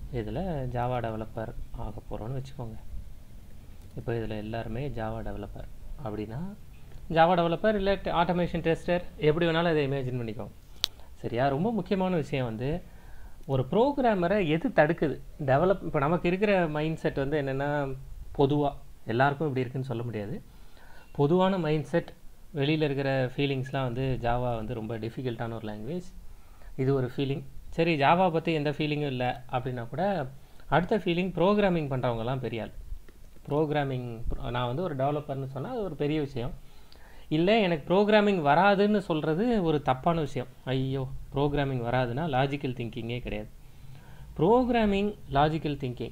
இதில் Java developer ஆக போகிறோன்னு வச்சுக்கோங்க இப்போ இதில் எல்லாருமே ஜாவா டெவலப்பர் அப்படின்னா ஜாவா டெவலப்பர் இல்லை ஆட்டோமேஷன் டெஸ்டர் எப்படி வேணாலும் அதை இமேஜின் பண்ணிக்கோங்க சரியா ரொம்ப முக்கியமான விஷயம் வந்து ஒரு ப்ரோக்ராமரை எது தடுக்குது டெவலப் இப்போ நமக்கு இருக்கிற மைண்ட் செட் வந்து என்னென்னா பொதுவாக எல்லாருக்கும் இப்படி இருக்குன்னு சொல்ல முடியாது பொதுவான மைண்ட் செட் வெளியில் இருக்கிற ஃபீலிங்ஸ்லாம் வந்து ஜாவா வந்து ரொம்ப டிஃபிகல்ட்டான ஒரு லாங்குவேஜ் இது ஒரு ஃபீலிங் சரி ஜாவா பற்றி எந்த ஃபீலிங்கும் இல்லை அப்படின்னா கூட அடுத்த ஃபீலிங் ப்ரோக்ராமிங் பண்ணுறவங்கலாம் பெரிய ஆள் ப்ரோக்ராமிங் நான் வந்து ஒரு டெவலப்பர்னு சொன்னால் அது ஒரு பெரிய விஷயம் இல்லை எனக்கு ப்ரோக்ராமிங் வராதுன்னு சொல்கிறது ஒரு தப்பான விஷயம் ஐயோ ப்ரோக்ராமிங் வராதுன்னா லாஜிக்கல் திங்கிங்கே கிடையாது ப்ரோக்ராமிங் லாஜிக்கல் திங்கிங்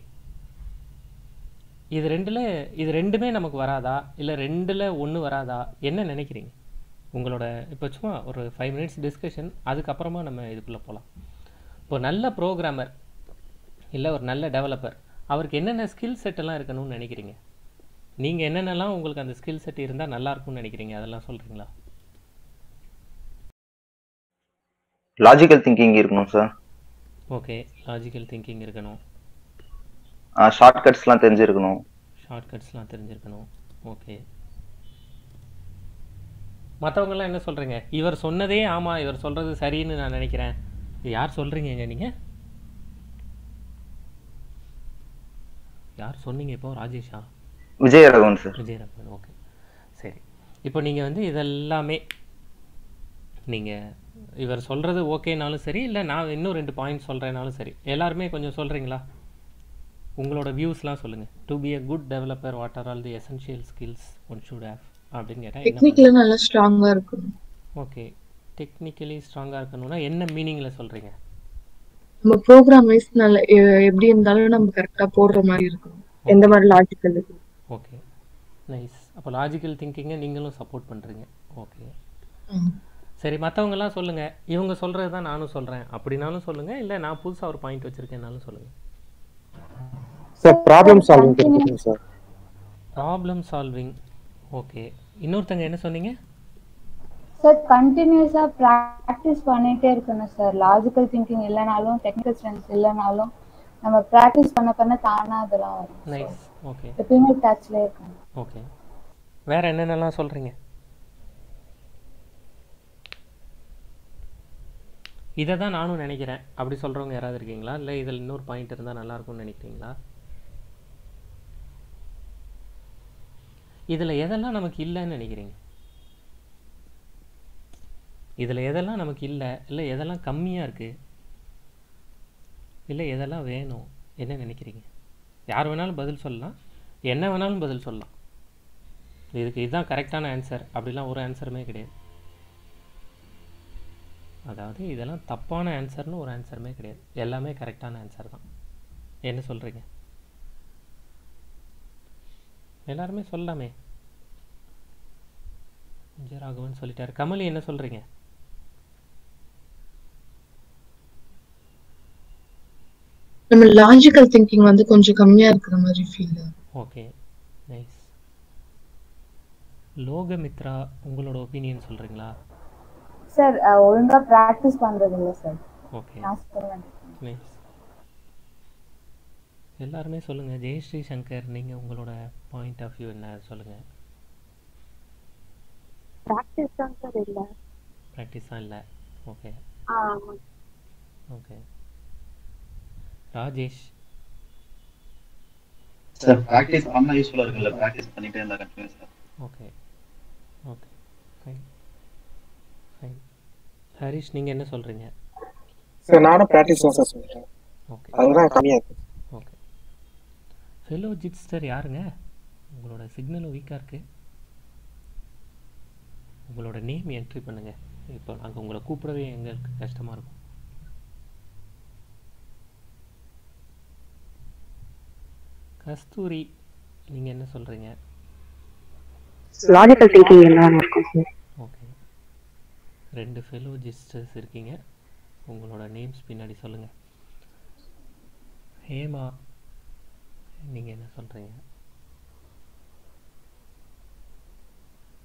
இது ரெண்டில் இது ரெண்டுமே நமக்கு வராதா இல்லை ரெண்டில் ஒன்று வராதா என்ன நினைக்கிறீங்க உங்களோட இப்போ சும்மா ஒரு ஃபைவ் மினிட்ஸ் டிஸ்கஷன் அதுக்கப்புறமா நம்ம இதுக்குள்ளே போகலாம் இப்போ நல்ல ப்ரோக்ராமர் இல்லை ஒரு நல்ல டெவலப்பர் அவருக்கு என்னென்ன ஸ்கில் செட் எல்லாம் இருக்கணும்னு நினைக்கிறீங்க நீங்கள் என்னென்னலாம் உங்களுக்கு அந்த ஸ்கில் செட் இருந்தால் நல்லா இருக்கும்னு நினைக்கிறீங்க அதெல்லாம் சொல்கிறீங்களா லாஜிக்கல் திங்கிங் இருக்கணும் சார் ஓகே லாஜிக்கல் திங்கிங் இருக்கணும் ஷார்ட் கட்ஸ்லாம் தெரிஞ்சிருக்கணும் ஷார்ட்கட்ஸ்லாம் தெரிஞ்சிருக்கணும் ஓகே மற்றவங்கெல்லாம் என்ன சொல்கிறீங்க இவர் சொன்னதே ஆமாம் இவர் சொல்கிறது சரின்னு நான் நினைக்கிறேன் இது யார் சொல்கிறீங்க நீங்கள் யார் சொன்னீங்க இப்போ ராஜேஷா விஜயராகவன் சார் விஜயராகவன் ஓகே சரி இப்போ நீங்கள் வந்து இதெல்லாமே நீங்கள் இவர் சொல்கிறது ஓகேனாலும் சரி இல்லை நான் இன்னும் ரெண்டு பாயிண்ட் சொல்கிறேனாலும் சரி எல்லாருமே கொஞ்சம் சொல்கிறீங்களா உங்களோட வியூஸ்லாம் சொல்லுங்கள் to be a good developer what are all the essential skills one should have அப்படின்னு கேட்டால் என்ன டெக்னிக்கலா நல்லா ஸ்ட்ராங்கா இருக்கணும் ஓகே டெக்னிக்கலி ஸ்ட்ராங்காக இருக்கணும்னா என்ன மீனிங்கில் சொல்கிறீங்க நம்ம ப்ரோக்ராம் வைஸ் நல்ல எ- எப்படி இருந்தாலும் நம்ம கரெக்டா போடுற மாதிரி இருக்கணும் எந்த மாதிரி லாஜிக்கல் ஓகே நைஸ் அப்போ லாஜிக்கல் திங்கிங்கை நீங்களும் சப்போர்ட் பண்ணுறீங்க ஓகே சரி மற்றவங்கெல்லாம் சொல்லுங்கள் இவங்க சொல்கிறது தான் நானும் சொல்கிறேன் அப்படின்னாலும் சொல்லுங்கள் இல்லை நான் புதுசாக ஒரு பாயிண்ட் வச்சுருக்கேன்னாலும் சொல்லுங்கள் சார் ப்ராப்ளம் சால்விங் தெரிஞ்சுக்கணும் சார் ப்ராப்ளம் சால்விங் ஓகே இன்னொருத்தங்க என்ன சொன்னீங்க சார் கண்டினியூஸா ப்ராக்டிஸ் பண்ணிட்டே இருக்கணும் சார் லாஜிக்கல் திங்கிங் இல்லைனாலும் டெக்னிக்கல் ஸ்ட்ரென்த் இல்லைனாலும் நம்ம ப்ராக்டிஸ் பண்ண பண்ண தானா அதெல்லாம் வரும் நைஸ் ஓகே எப்பயுமே டச்ல இருக்கணும் ஓகே வேற என்னென்னலாம் சொல்கிறீங்க இதை தான் நானும் நினைக்கிறேன் அப்படி சொல்கிறவங்க யாராவது இருக்கீங்களா இல்லை இதில் இன்னொரு பாயிண்ட் இருந்தால் நல்லா இருக்கும்னு நினைக்கிறீங்களா இதில் எதெல்லாம் நமக்கு இல்லைன்னு நினைக்கிறீங்க இதில் எதெல்லாம் நமக்கு இல்லை இல்லை எதெல்லாம் கம்மியாக இருக்குது இல்லை எதெல்லாம் வேணும் என்ன நினைக்கிறீங்க யார் வேணாலும் பதில் சொல்லலாம் என்ன வேணாலும் பதில் சொல்லலாம் இதுக்கு இதுதான் கரெக்டான ஆன்சர் அப்படிலாம் ஒரு ஆன்சருமே கிடையாது அதாவது இதெல்லாம் தப்பான ஆன்சர்னு ஒரு ஆன்சருமே கிடையாது எல்லாமே கரெக்டான ஆன்சர் தான் என்ன சொல்கிறீங்க எல்லாருமே சொல்லலாமே விஜயராகவன் சொல்லிட்டாரு கமலி என்ன சொல்கிறீங்க நம்ம லாஜிக்கல் திங்கிங் வந்து கொஞ்சம் கம்மியா இருக்கிற மாதிரி ஃபீல் ஓகே நைஸ் லோகமித்ரா உங்களோட ஒப்பீனியன் சொல்கிறீங்களா சார் ஒழுங்கா ப்ராக்டிஸ் பண்றது இல்ல சார் ஓகே நான் சொல்றேன் நைஸ் எல்லாருமே சொல்லுங்கள் ஜெயஸ்ரீ சங்கர் நீங்கள் உங்களோட பாயிண்ட் ஆஃப் வியூ என்ன சொல்லுங்கள் ப்ராக்டிஸ் தான் சார் இல்ல ப்ராக்டிஸ் தான் இல்லை ஓகே ஆமா ஓகே ராஜேஷ் சார் ப்ராக்டிஸ் பண்ணா யூஸ்ஃபுல்லா இருக்குல்ல ப்ராக்டிஸ் பண்ணிட்டே இருந்தா கண்டினியூஸா okay okay fine fine Harish நீங்கள் என்ன சொல்கிறீங்க சார் நானும் ப்ராக்டிஸ் தான் சார் சொல்றேன் ஓகே அதுதான் கம்மியா இருக்கு ஓகே ஃபெலோ ஜிட்ஸ்டர் யாருங்க உங்களோட சிக்னலும் வீக்காக இருக்கு உங்களோட நேம் என்ட்ரி பண்ணுங்க இப்போ நாங்கள் உங்களை கூப்பிடவே எங்களுக்கு கஷ்டமாக இருக்கும் கஸ்தூரி நீங்கள் என்ன சொல்கிறீங்க லாஜிக்கல் திங்கிங் எல்லாம் இருக்கும் சார் ஓகே ரெண்டு ஃபெலோ ஜிஸ்டர்ஸ் இருக்கீங்க உங்களோட நேம்ஸ் பின்னாடி சொல்லுங்கள் ஹேமா நீங்கள் என்ன சொல்கிறீங்க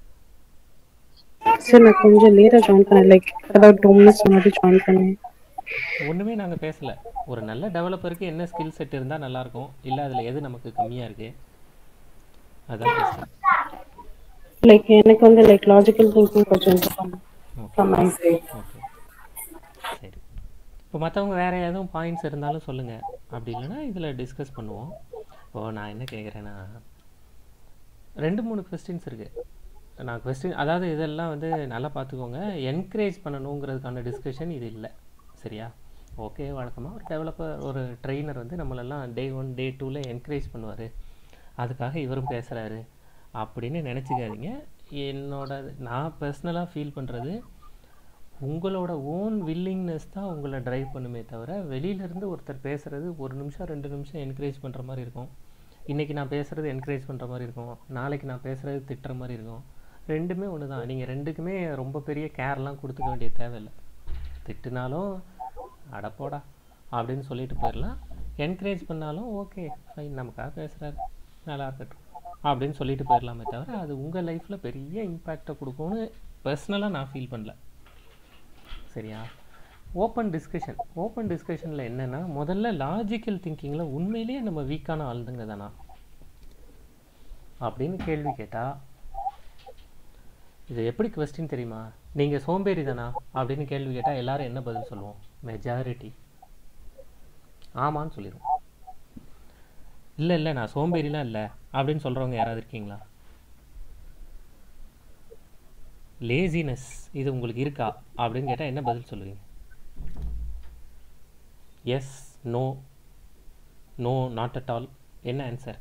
சார் நான் கொஞ்சம் லேட்டா ஜாயின் பண்ணேன் லைக் அதாவது டூ மினிட்ஸ் முன்னாடி ஜாயின் பண்ணேன் ஒன்றுமே நாங்கள் பேசலை ஒரு நல்ல டெவலப்பருக்கு என்ன ஸ்கில் செட் இருந்தால் நல்லாயிருக்கும் இல்லை அதில் எது நமக்கு கம்மியாக இருக்குது அதான் பேசுகிறேன் லைக் எனக்கு வந்து லைக் லாஜிக்கல் திங்கிங் கொஞ்சம் from my side. ஓகே சரி இப்போ மற்றவங்க வேறு எதுவும் பாயிண்ட்ஸ் இருந்தாலும் சொல்லுங்கள் அப்படி இல்லைன்னா இதில் டிஸ்கஸ் பண்ணுவோம் இப்போது நான் என்ன கேட்குறேன்னா ரெண்டு மூணு கொஸ்டின்ஸ் இருக்குது நான் கொஸ்டின் அதாவது இதெல்லாம் வந்து நல்லா பார்த்துக்கோங்க என்கரேஜ் பண்ணணுங்கிறதுக்கான டிஸ்கஷன் இது இல்லை சரியா ஓகே வழக்கமாக ஒரு டெவலப்பர் ஒரு ட்ரெயினர் வந்து நம்மளெல்லாம் டே ஒன் டே டூவில் என்கரேஜ் பண்ணுவார் அதுக்காக இவரும் பேசுகிறாரு அப்படின்னு நினச்சிக்காதீங்க என்னோட நான் பர்சனலாக ஃபீல் பண்ணுறது உங்களோட ஓன் வில்லிங்னஸ் தான் உங்களை ட்ரைவ் பண்ணுமே தவிர வெளியிலேருந்து ஒருத்தர் பேசுகிறது ஒரு நிமிஷம் ரெண்டு நிமிஷம் என்கரேஜ் பண்ணுற மாதிரி இருக்கும் இன்றைக்கி நான் பேசுகிறது என்கரேஜ் பண்ணுற மாதிரி இருக்கும் நாளைக்கு நான் பேசுகிறது திட்டுற மாதிரி இருக்கும் ரெண்டுமே ஒன்று தான் நீங்கள் ரெண்டுக்குமே ரொம்ப பெரிய கேர்லாம் கொடுத்துக்க வேண்டிய தேவையில்லை திட்டுனாலும் அடப்போடா அப்படின்னு சொல்லிட்டு போயிடலாம் என்கரேஜ் பண்ணாலும் ஓகே ஃபைன் நமக்காக பேசுகிறாரு நல்லா இருக்கட்டும் அப்படின்னு சொல்லிட்டு போயிடலாமே தவிர அது உங்கள் லைஃப்பில் பெரிய இம்பேக்டை கொடுக்கும்னு பர்சனலாக நான் ஃபீல் பண்ணல சரியா ஓப்பன் டிஸ்கஷன் ஓப்பன் டிஸ்கஷனில் என்னென்னா முதல்ல லாஜிக்கல் திங்கிங்கில் உண்மையிலேயே நம்ம வீக்கான ஆளுதுங்க தானா அப்படின்னு கேள்வி கேட்டால் இது எப்படி கொஸ்டின் தெரியுமா நீங்கள் சோம்பேறி தானா அப்படின்னு கேள்வி கேட்டால் எல்லாரும் என்ன பதில் சொல்லுவோம் மெஜாரிட்டி ஆமான்னு சொல்லிடுவோம் இல்லை இல்லை நான் சோம்பேறிலாம் இல்லை அப்படின்னு சொல்கிறவங்க யாராவது இருக்கீங்களா லேசினஸ் இது உங்களுக்கு இருக்கா அப்படின்னு கேட்டால் என்ன பதில் சொல்லுவீங்க yes no no not at all என்ன ஆன்சர்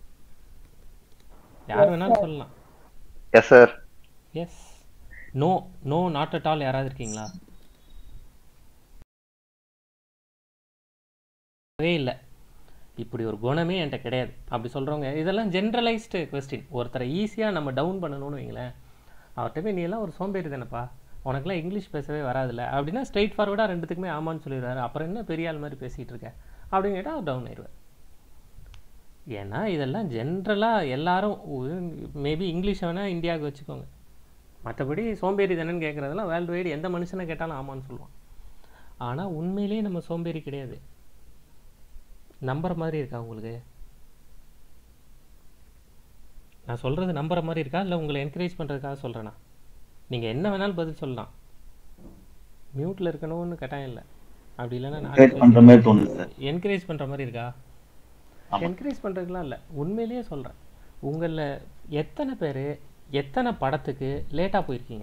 யார் வேணாலும் சொல்லலாம் yes sir yes no no not at all யாராவது இருக்கீங்களா இல்லை இப்படி ஒரு குணமே என்கிட்ட கிடையாது அப்படி சொல்கிறவங்க இதெல்லாம் ஜென்ரலைஸ்டு கொஸ்டின் ஒருத்தரை ஈஸியாக நம்ம டவுன் பண்ணணும்னு வைங்களேன் அவர்கிட்ட போய் நீ எல்லாம் ஒரு சோம்பேறி தானேப்பா உனக்குலாம் இங்கிலீஷ் பேசவே வராதுல்ல அப்படின்னா ஸ்ட்ரைட் ஃபார்வர்டாக ரெண்டுத்துக்குமே ஆமான்னு சொல்லிடுவாரு அப்புறம் என்ன பெரிய ஆள் மாதிரி பேசிகிட்டு இருக்க அப்படின்னு கேட்டால் அவர் டவுன் ஆயிடுவார் ஏன்னா இதெல்லாம் ஜென்ரலாக எல்லாரும் மேபி இங்கிலீஷ் வேணால் இந்தியாவுக்கு வச்சுக்கோங்க மற்றபடி சோம்பேறி தானேன்னு கேட்குறதெல்லாம் வேர்ல்டு வைடு எந்த மனுஷனை கேட்டாலும் ஆமான்னு சொல்லுவான் ஆனால் உண்மையிலேயே நம்ம சோம்பேறி கிடையாது நம்புற மாதிரி இருக்கா உங்களுக்கு நான் சொல்கிறது நம்புற மாதிரி இருக்கா இல்லை உங்களை என்கரேஜ் பண்ணுறதுக்காக சொல்கிறேனா நீங்கள் என்ன வேணாலும் பதில் சொல்லலாம் மியூட்டில் இருக்கணும்னு கட்டாயம் இல்லை அப்படி இல்லைன்னா என்கரேஜ் பண்ற மாதிரி தோணுது சார் என்கரேஜ் பண்ணுற மாதிரி இருக்கா ஆமா. என்கரேஜ் பண்ணுறதுக்குலாம் இல்லை உண்மையிலேயே சொல்கிறேன் உங்களில் எத்தனை பேர் எத்தனை படத்துக்கு லேட்டாக போயிருக்கீங்க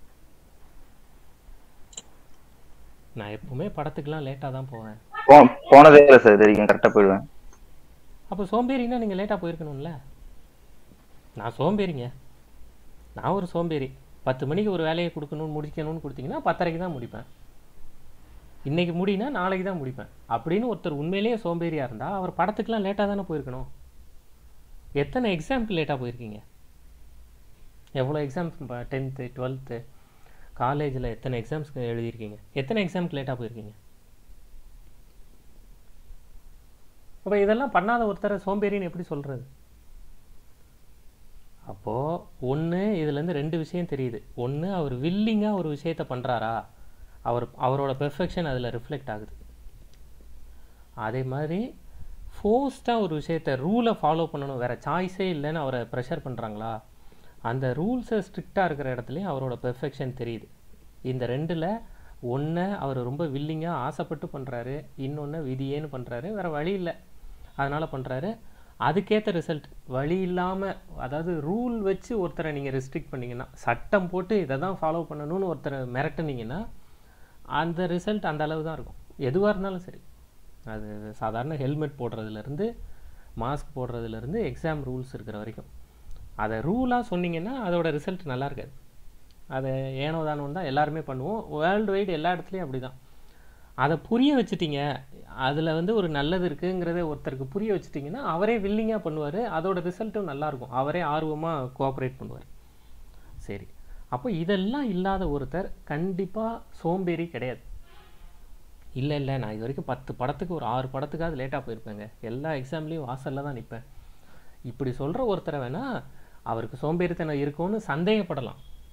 நான் எப்பவுமே படத்துக்குலாம் லேட்டாக தான் போவேன் போ- போனதே இல்லை சார் இது வரைக்கும் கரெக்டாக போயிடுவேன் அப்போ சோம்பேறினா நீங்கள் லேட்டாக போயிருக்கணும்ல நான் சோம்பேறிங்க நான் ஒரு சோம்பேறி பத்து மணிக்கு ஒரு வேலையை கொடுக்கணும்னு முடிக்கணும்னு கொடுத்தீங்கன்னா பத்தரைக்கு தான் முடிப்பேன் இன்னைக்கு முடினா நாளைக்கு தான் முடிப்பேன் அப்படின்னு ஒருத்தர் உண்மையிலேயே சோம்பேறியாக இருந்தால் அவர் படத்துக்குலாம் லேட்டாக தானே போயிருக்கணும் எத்தனை எக்ஸாம்க்கு லேட்டாக போயிருக்கீங்க எவ்வளோ எக்ஸாம் டென்த்து டுவெல்த்து காலேஜில் எத்தனை எக்ஸாம்ஸ்க்கு எழுதியிருக்கீங்க எத்தனை எக்ஸாம்க்கு லேட்டாக போயிருக்கீங்க அப்போ இதெல்லாம் பண்ணாத ஒருத்தரை சோம்பேறின்னு எப்படி சொல்கிறது அப்போது ஒன்று இதுலேருந்து ரெண்டு விஷயம் தெரியுது ஒன்று அவர் வில்லிங்காக ஒரு விஷயத்த பண்ணுறாரா அவர் அவரோட பெர்ஃபெக்ஷன் அதில் ரிஃப்ளெக்ட் ஆகுது அதே மாதிரி ஃபோர்ஸ்டாக ஒரு விஷயத்த ரூலை ஃபாலோ பண்ணணும் வேறு சாய்ஸே இல்லைன்னு அவரை ப்ரெஷர் பண்ணுறாங்களா அந்த ரூல்ஸை ஸ்ட்ரிக்டாக இருக்கிற இடத்துலையும் அவரோட பெர்ஃபெக்ஷன் தெரியுது இந்த ரெண்டில் ஒன்றை அவர் ரொம்ப வில்லிங்காக ஆசைப்பட்டு பண்ணுறாரு இன்னொன்று விதியேன்னு பண்ணுறாரு வேறு வழி இல்லை அதனால் பண்ணுறாரு அதுக்கேற்ற ரிசல்ட் வழி இல்லாமல் அதாவது ரூல் வச்சு ஒருத்தரை நீங்கள் ரெஸ்ட்ரிக்ட் பண்ணீங்கன்னா சட்டம் போட்டு இதை தான் ஃபாலோ பண்ணணும்னு ஒருத்தரை மிரட்டுனீங்கன்னா அந்த ரிசல்ட் அந்த அளவு தான் இருக்கும் எதுவாக இருந்தாலும் சரி அது சாதாரண ஹெல்மெட் போடுறதுலேருந்து மாஸ்க் போடுறதுலேருந்து எக்ஸாம் ரூல்ஸ் இருக்கிற வரைக்கும் அதை ரூலாக சொன்னீங்கன்னா அதோட ரிசல்ட் நல்லா இருக்காது அதை ஏனோ தானோ தான் எல்லாருமே பண்ணுவோம் வேர்ல்டு வைடு எல்லா இடத்துலையும் அப்படி தான் அதை புரிய வச்சுட்டீங்க அதில் வந்து ஒரு நல்லது இருக்குங்கிறத ஒருத்தருக்கு புரிய வச்சுட்டிங்கன்னா அவரே வில்லிங்காக பண்ணுவார் அதோட ரிசல்ட்டும் நல்லாயிருக்கும் அவரே ஆர்வமாக கோஆப்ரேட் பண்ணுவார் சரி அப்போ இதெல்லாம் இல்லாத ஒருத்தர் கண்டிப்பாக சோம்பேறி கிடையாது இல்லை இல்லை நான் இது வரைக்கும் பத்து படத்துக்கு ஒரு ஆறு படத்துக்காவது லேட்டாக போயிருப்பேங்க எல்லா எக்ஸாம்லேயும் வாசலில் தான் நிற்பேன் இப்படி சொல்கிற ஒருத்தரை வேணால் அவருக்கு சோம்பேறித்தனம் இருக்கும்னு சந்தேகப்படலாம்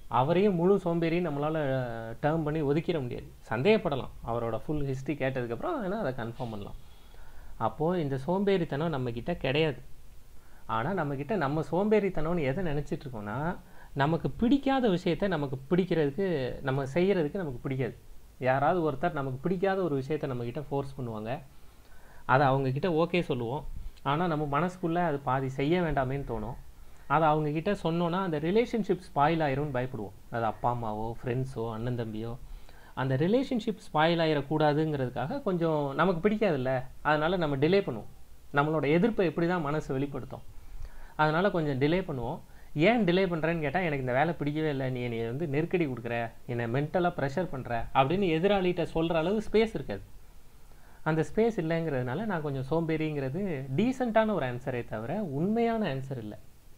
அவரையும் முழு சோம்பேறியும் நம்மளால் டேர்ம் பண்ணி ஒதுக்கிட முடியாது சந்தேகப்படலாம் அவரோட ஃபுல் ஹிஸ்ட்ரி கேட்டதுக்கப்புறம் வேணால் அதை கன்ஃபார்ம் பண்ணலாம் அப்போது இந்த சோம்பேறித்தனம் நம்மக்கிட்ட கிடையாது ஆனால் நம்மக்கிட்ட நம்ம சோம்பேறித்தனம்னு எதை நினச்சிட்டு இருக்கோம்னா நமக்கு பிடிக்காத விஷயத்தை நமக்கு பிடிக்கிறதுக்கு நம்ம செய்கிறதுக்கு நமக்கு பிடிக்காது யாராவது ஒருத்தர் நமக்கு பிடிக்காத ஒரு விஷயத்தை நம்மக்கிட்ட ஃபோர்ஸ் பண்ணுவாங்க அதை அவங்கக்கிட்ட ஓகே சொல்லுவோம் ஆனால் நம்ம மனசுக்குள்ளே அது பாதி செய்ய வேண்டாமேன்னு தோணும் அதை அவங்கக்கிட்ட சொன்னோன்னா அந்த ரிலேஷன்ஷிப் ஸ்பாயில் ஆயிரும்னு பயப்படுவோம் அது அப்பா அம்மாவோ ஃப்ரெண்ட்ஸோ அண்ணன் தம்பியோ அந்த ரிலேஷன்ஷிப் ஸ்பாயில் ஆயிடக்கூடாதுங்கிறதுக்காக கொஞ்சம் நமக்கு பிடிக்காதுல்ல அதனால் நம்ம டிலே பண்ணுவோம் நம்மளோட எதிர்ப்பை எப்படி தான் மனசு வெளிப்படுத்தும் அதனால் கொஞ்சம் டிலே பண்ணுவோம் ஏன் டிலே பண்ணுறேன்னு கேட்டால் எனக்கு இந்த வேலை பிடிக்கவே இல்லை நீ என்னை வந்து நெருக்கடி கொடுக்குற என்னை மென்டலாக ப்ரெஷர் பண்ணுற அப்படின்னு எதிராளிகிட்ட சொல்கிற அளவு ஸ்பேஸ் இருக்காது அந்த ஸ்பேஸ் இல்லைங்கிறதுனால நான் கொஞ்சம் சோம்பேறிங்கிறது டீசெண்டான ஒரு ஆன்சரே தவிர உண்மையான ஆன்சர் இல்லை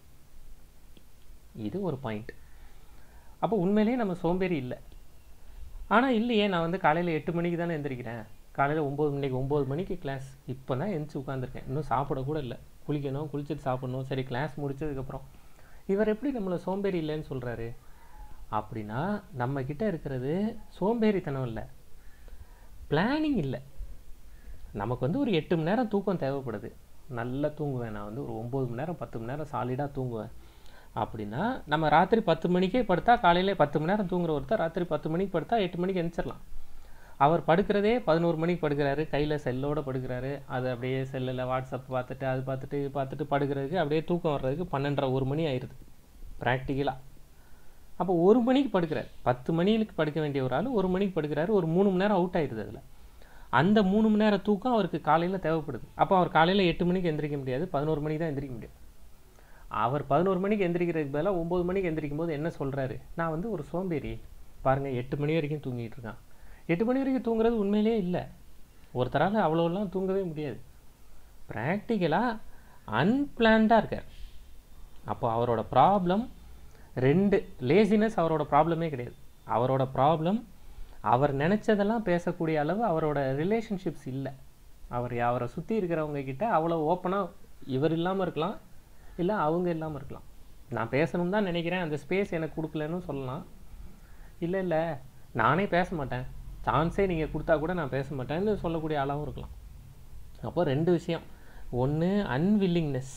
இது ஒரு பாயிண்ட் அப்போ உண்மையிலேயே நம்ம சோம்பேறி இல்லை ஆனால் இல்லையே நான் வந்து காலையில் எட்டு மணிக்கு தானே எந்திரிக்கிறேன் காலையில் ஒம்பது மணிக்கு ஒம்பது மணிக்கு கிளாஸ் இப்போ தான் எந்திரிச்சு உட்காந்துருக்கேன் இன்னும் சாப்பிட கூட இல்லை குளிக்கணும் குளிச்சுட்டு சாப்பிடணும் சரி கிளாஸ் முடிச்சதுக்கப்புறம் இவர் எப்படி நம்மளை சோம்பேறி இல்லைன்னு சொல்கிறாரு அப்படின்னா நம்மக்கிட்ட இருக்கிறது சோம்பேறித்தனம் இல்லை பிளானிங் இல்லை நமக்கு வந்து ஒரு எட்டு மணி நேரம் தூக்கம் தேவைப்படுது நல்லா தூங்குவேன் நான் வந்து ஒரு ஒம்பது மணி நேரம் பத்து மணி நேரம் சாலிடாக தூங்குவேன் அப்படின்னா நம்ம ராத்திரி பத்து மணிக்கே படுத்தா காலையிலே பத்து மணி நேரம் தூங்குற ஒருத்தர் ராத்திரி பத்து மணிக்கு படுத்தா எட்டு மணிக்கு எந்திரிச்சிடலாம் அவர் படுக்கிறதே பதினோரு மணிக்கு படுக்கிறாரு கையில் செல்லோட படுக்கிறாரு அது அப்படியே செல்லில் வாட்ஸ்அப் பார்த்துட்டு அது பார்த்துட்டு இது பார்த்துட்டு படுக்கிறதுக்கு அப்படியே தூக்கம் வர்றதுக்கு பன்னெண்டரை ஒரு மணி ஆயிடுது ப்ராக்டிக்கலாக அப்போ ஒரு மணிக்கு படுக்கிறார் பத்து மணிக்கு படுக்க வேண்டிய ஒரு ஆள் ஒரு மணிக்கு படுக்கிறாரு ஒரு மூணு மணி நேரம் அவுட் ஆயிடுது அதில் அந்த மூணு மணி நேரம் தூக்கம் அவருக்கு காலையில் தேவைப்படுது அப்போ அவர் காலையில் எட்டு மணிக்கு எந்திரிக்க முடியாது பதினோரு மணிக்கு தான் எந்திரிக்க முடியும் அவர் பதினோரு மணிக்கு எந்திரிக்கிறதுக்கு பதிலாக ஒம்பது மணிக்கு எந்திரிக்கும் போது என்ன சொல்கிறாரு நான் வந்து ஒரு சோம்பேறி பாருங்கள் எட்டு மணி வரைக்கும் தூங்கிட்டு இருக்கான் எட்டு மணி வரைக்கும் தூங்குறது உண்மையிலேயே இல்லை ஒருத்தரால் அவ்வளோலாம் தூங்கவே முடியாது ப்ராக்டிக்கலாக அன்பிளான்டாக இருக்கார் அப்போ அவரோட ப்ராப்ளம் ரெண்டு லேசினஸ் அவரோட ப்ராப்ளமே கிடையாது அவரோட ப்ராப்ளம் அவர் நினச்சதெல்லாம் பேசக்கூடிய அளவு அவரோட ரிலேஷன்ஷிப்ஸ் இல்லை அவர் அவரை சுற்றி இருக்கிறவங்க கிட்ட அவ்வளோ ஓப்பனாக இவர் இல்லாமல் இருக்கலாம் இல்லை அவங்க இல்லாமல் இருக்கலாம் நான் பேசணும் தான் நினைக்கிறேன் அந்த ஸ்பேஸ் எனக்கு கொடுக்கலன்னு சொல்லலாம் இல்லை இல்லை நானே பேச மாட்டேன் சான்ஸே நீங்கள் கொடுத்தா கூட நான் பேச மாட்டேன்னு சொல்லக்கூடிய ஆளாகவும் இருக்கலாம் அப்போ ரெண்டு விஷயம் ஒன்று அன்வில்லிங்னஸ்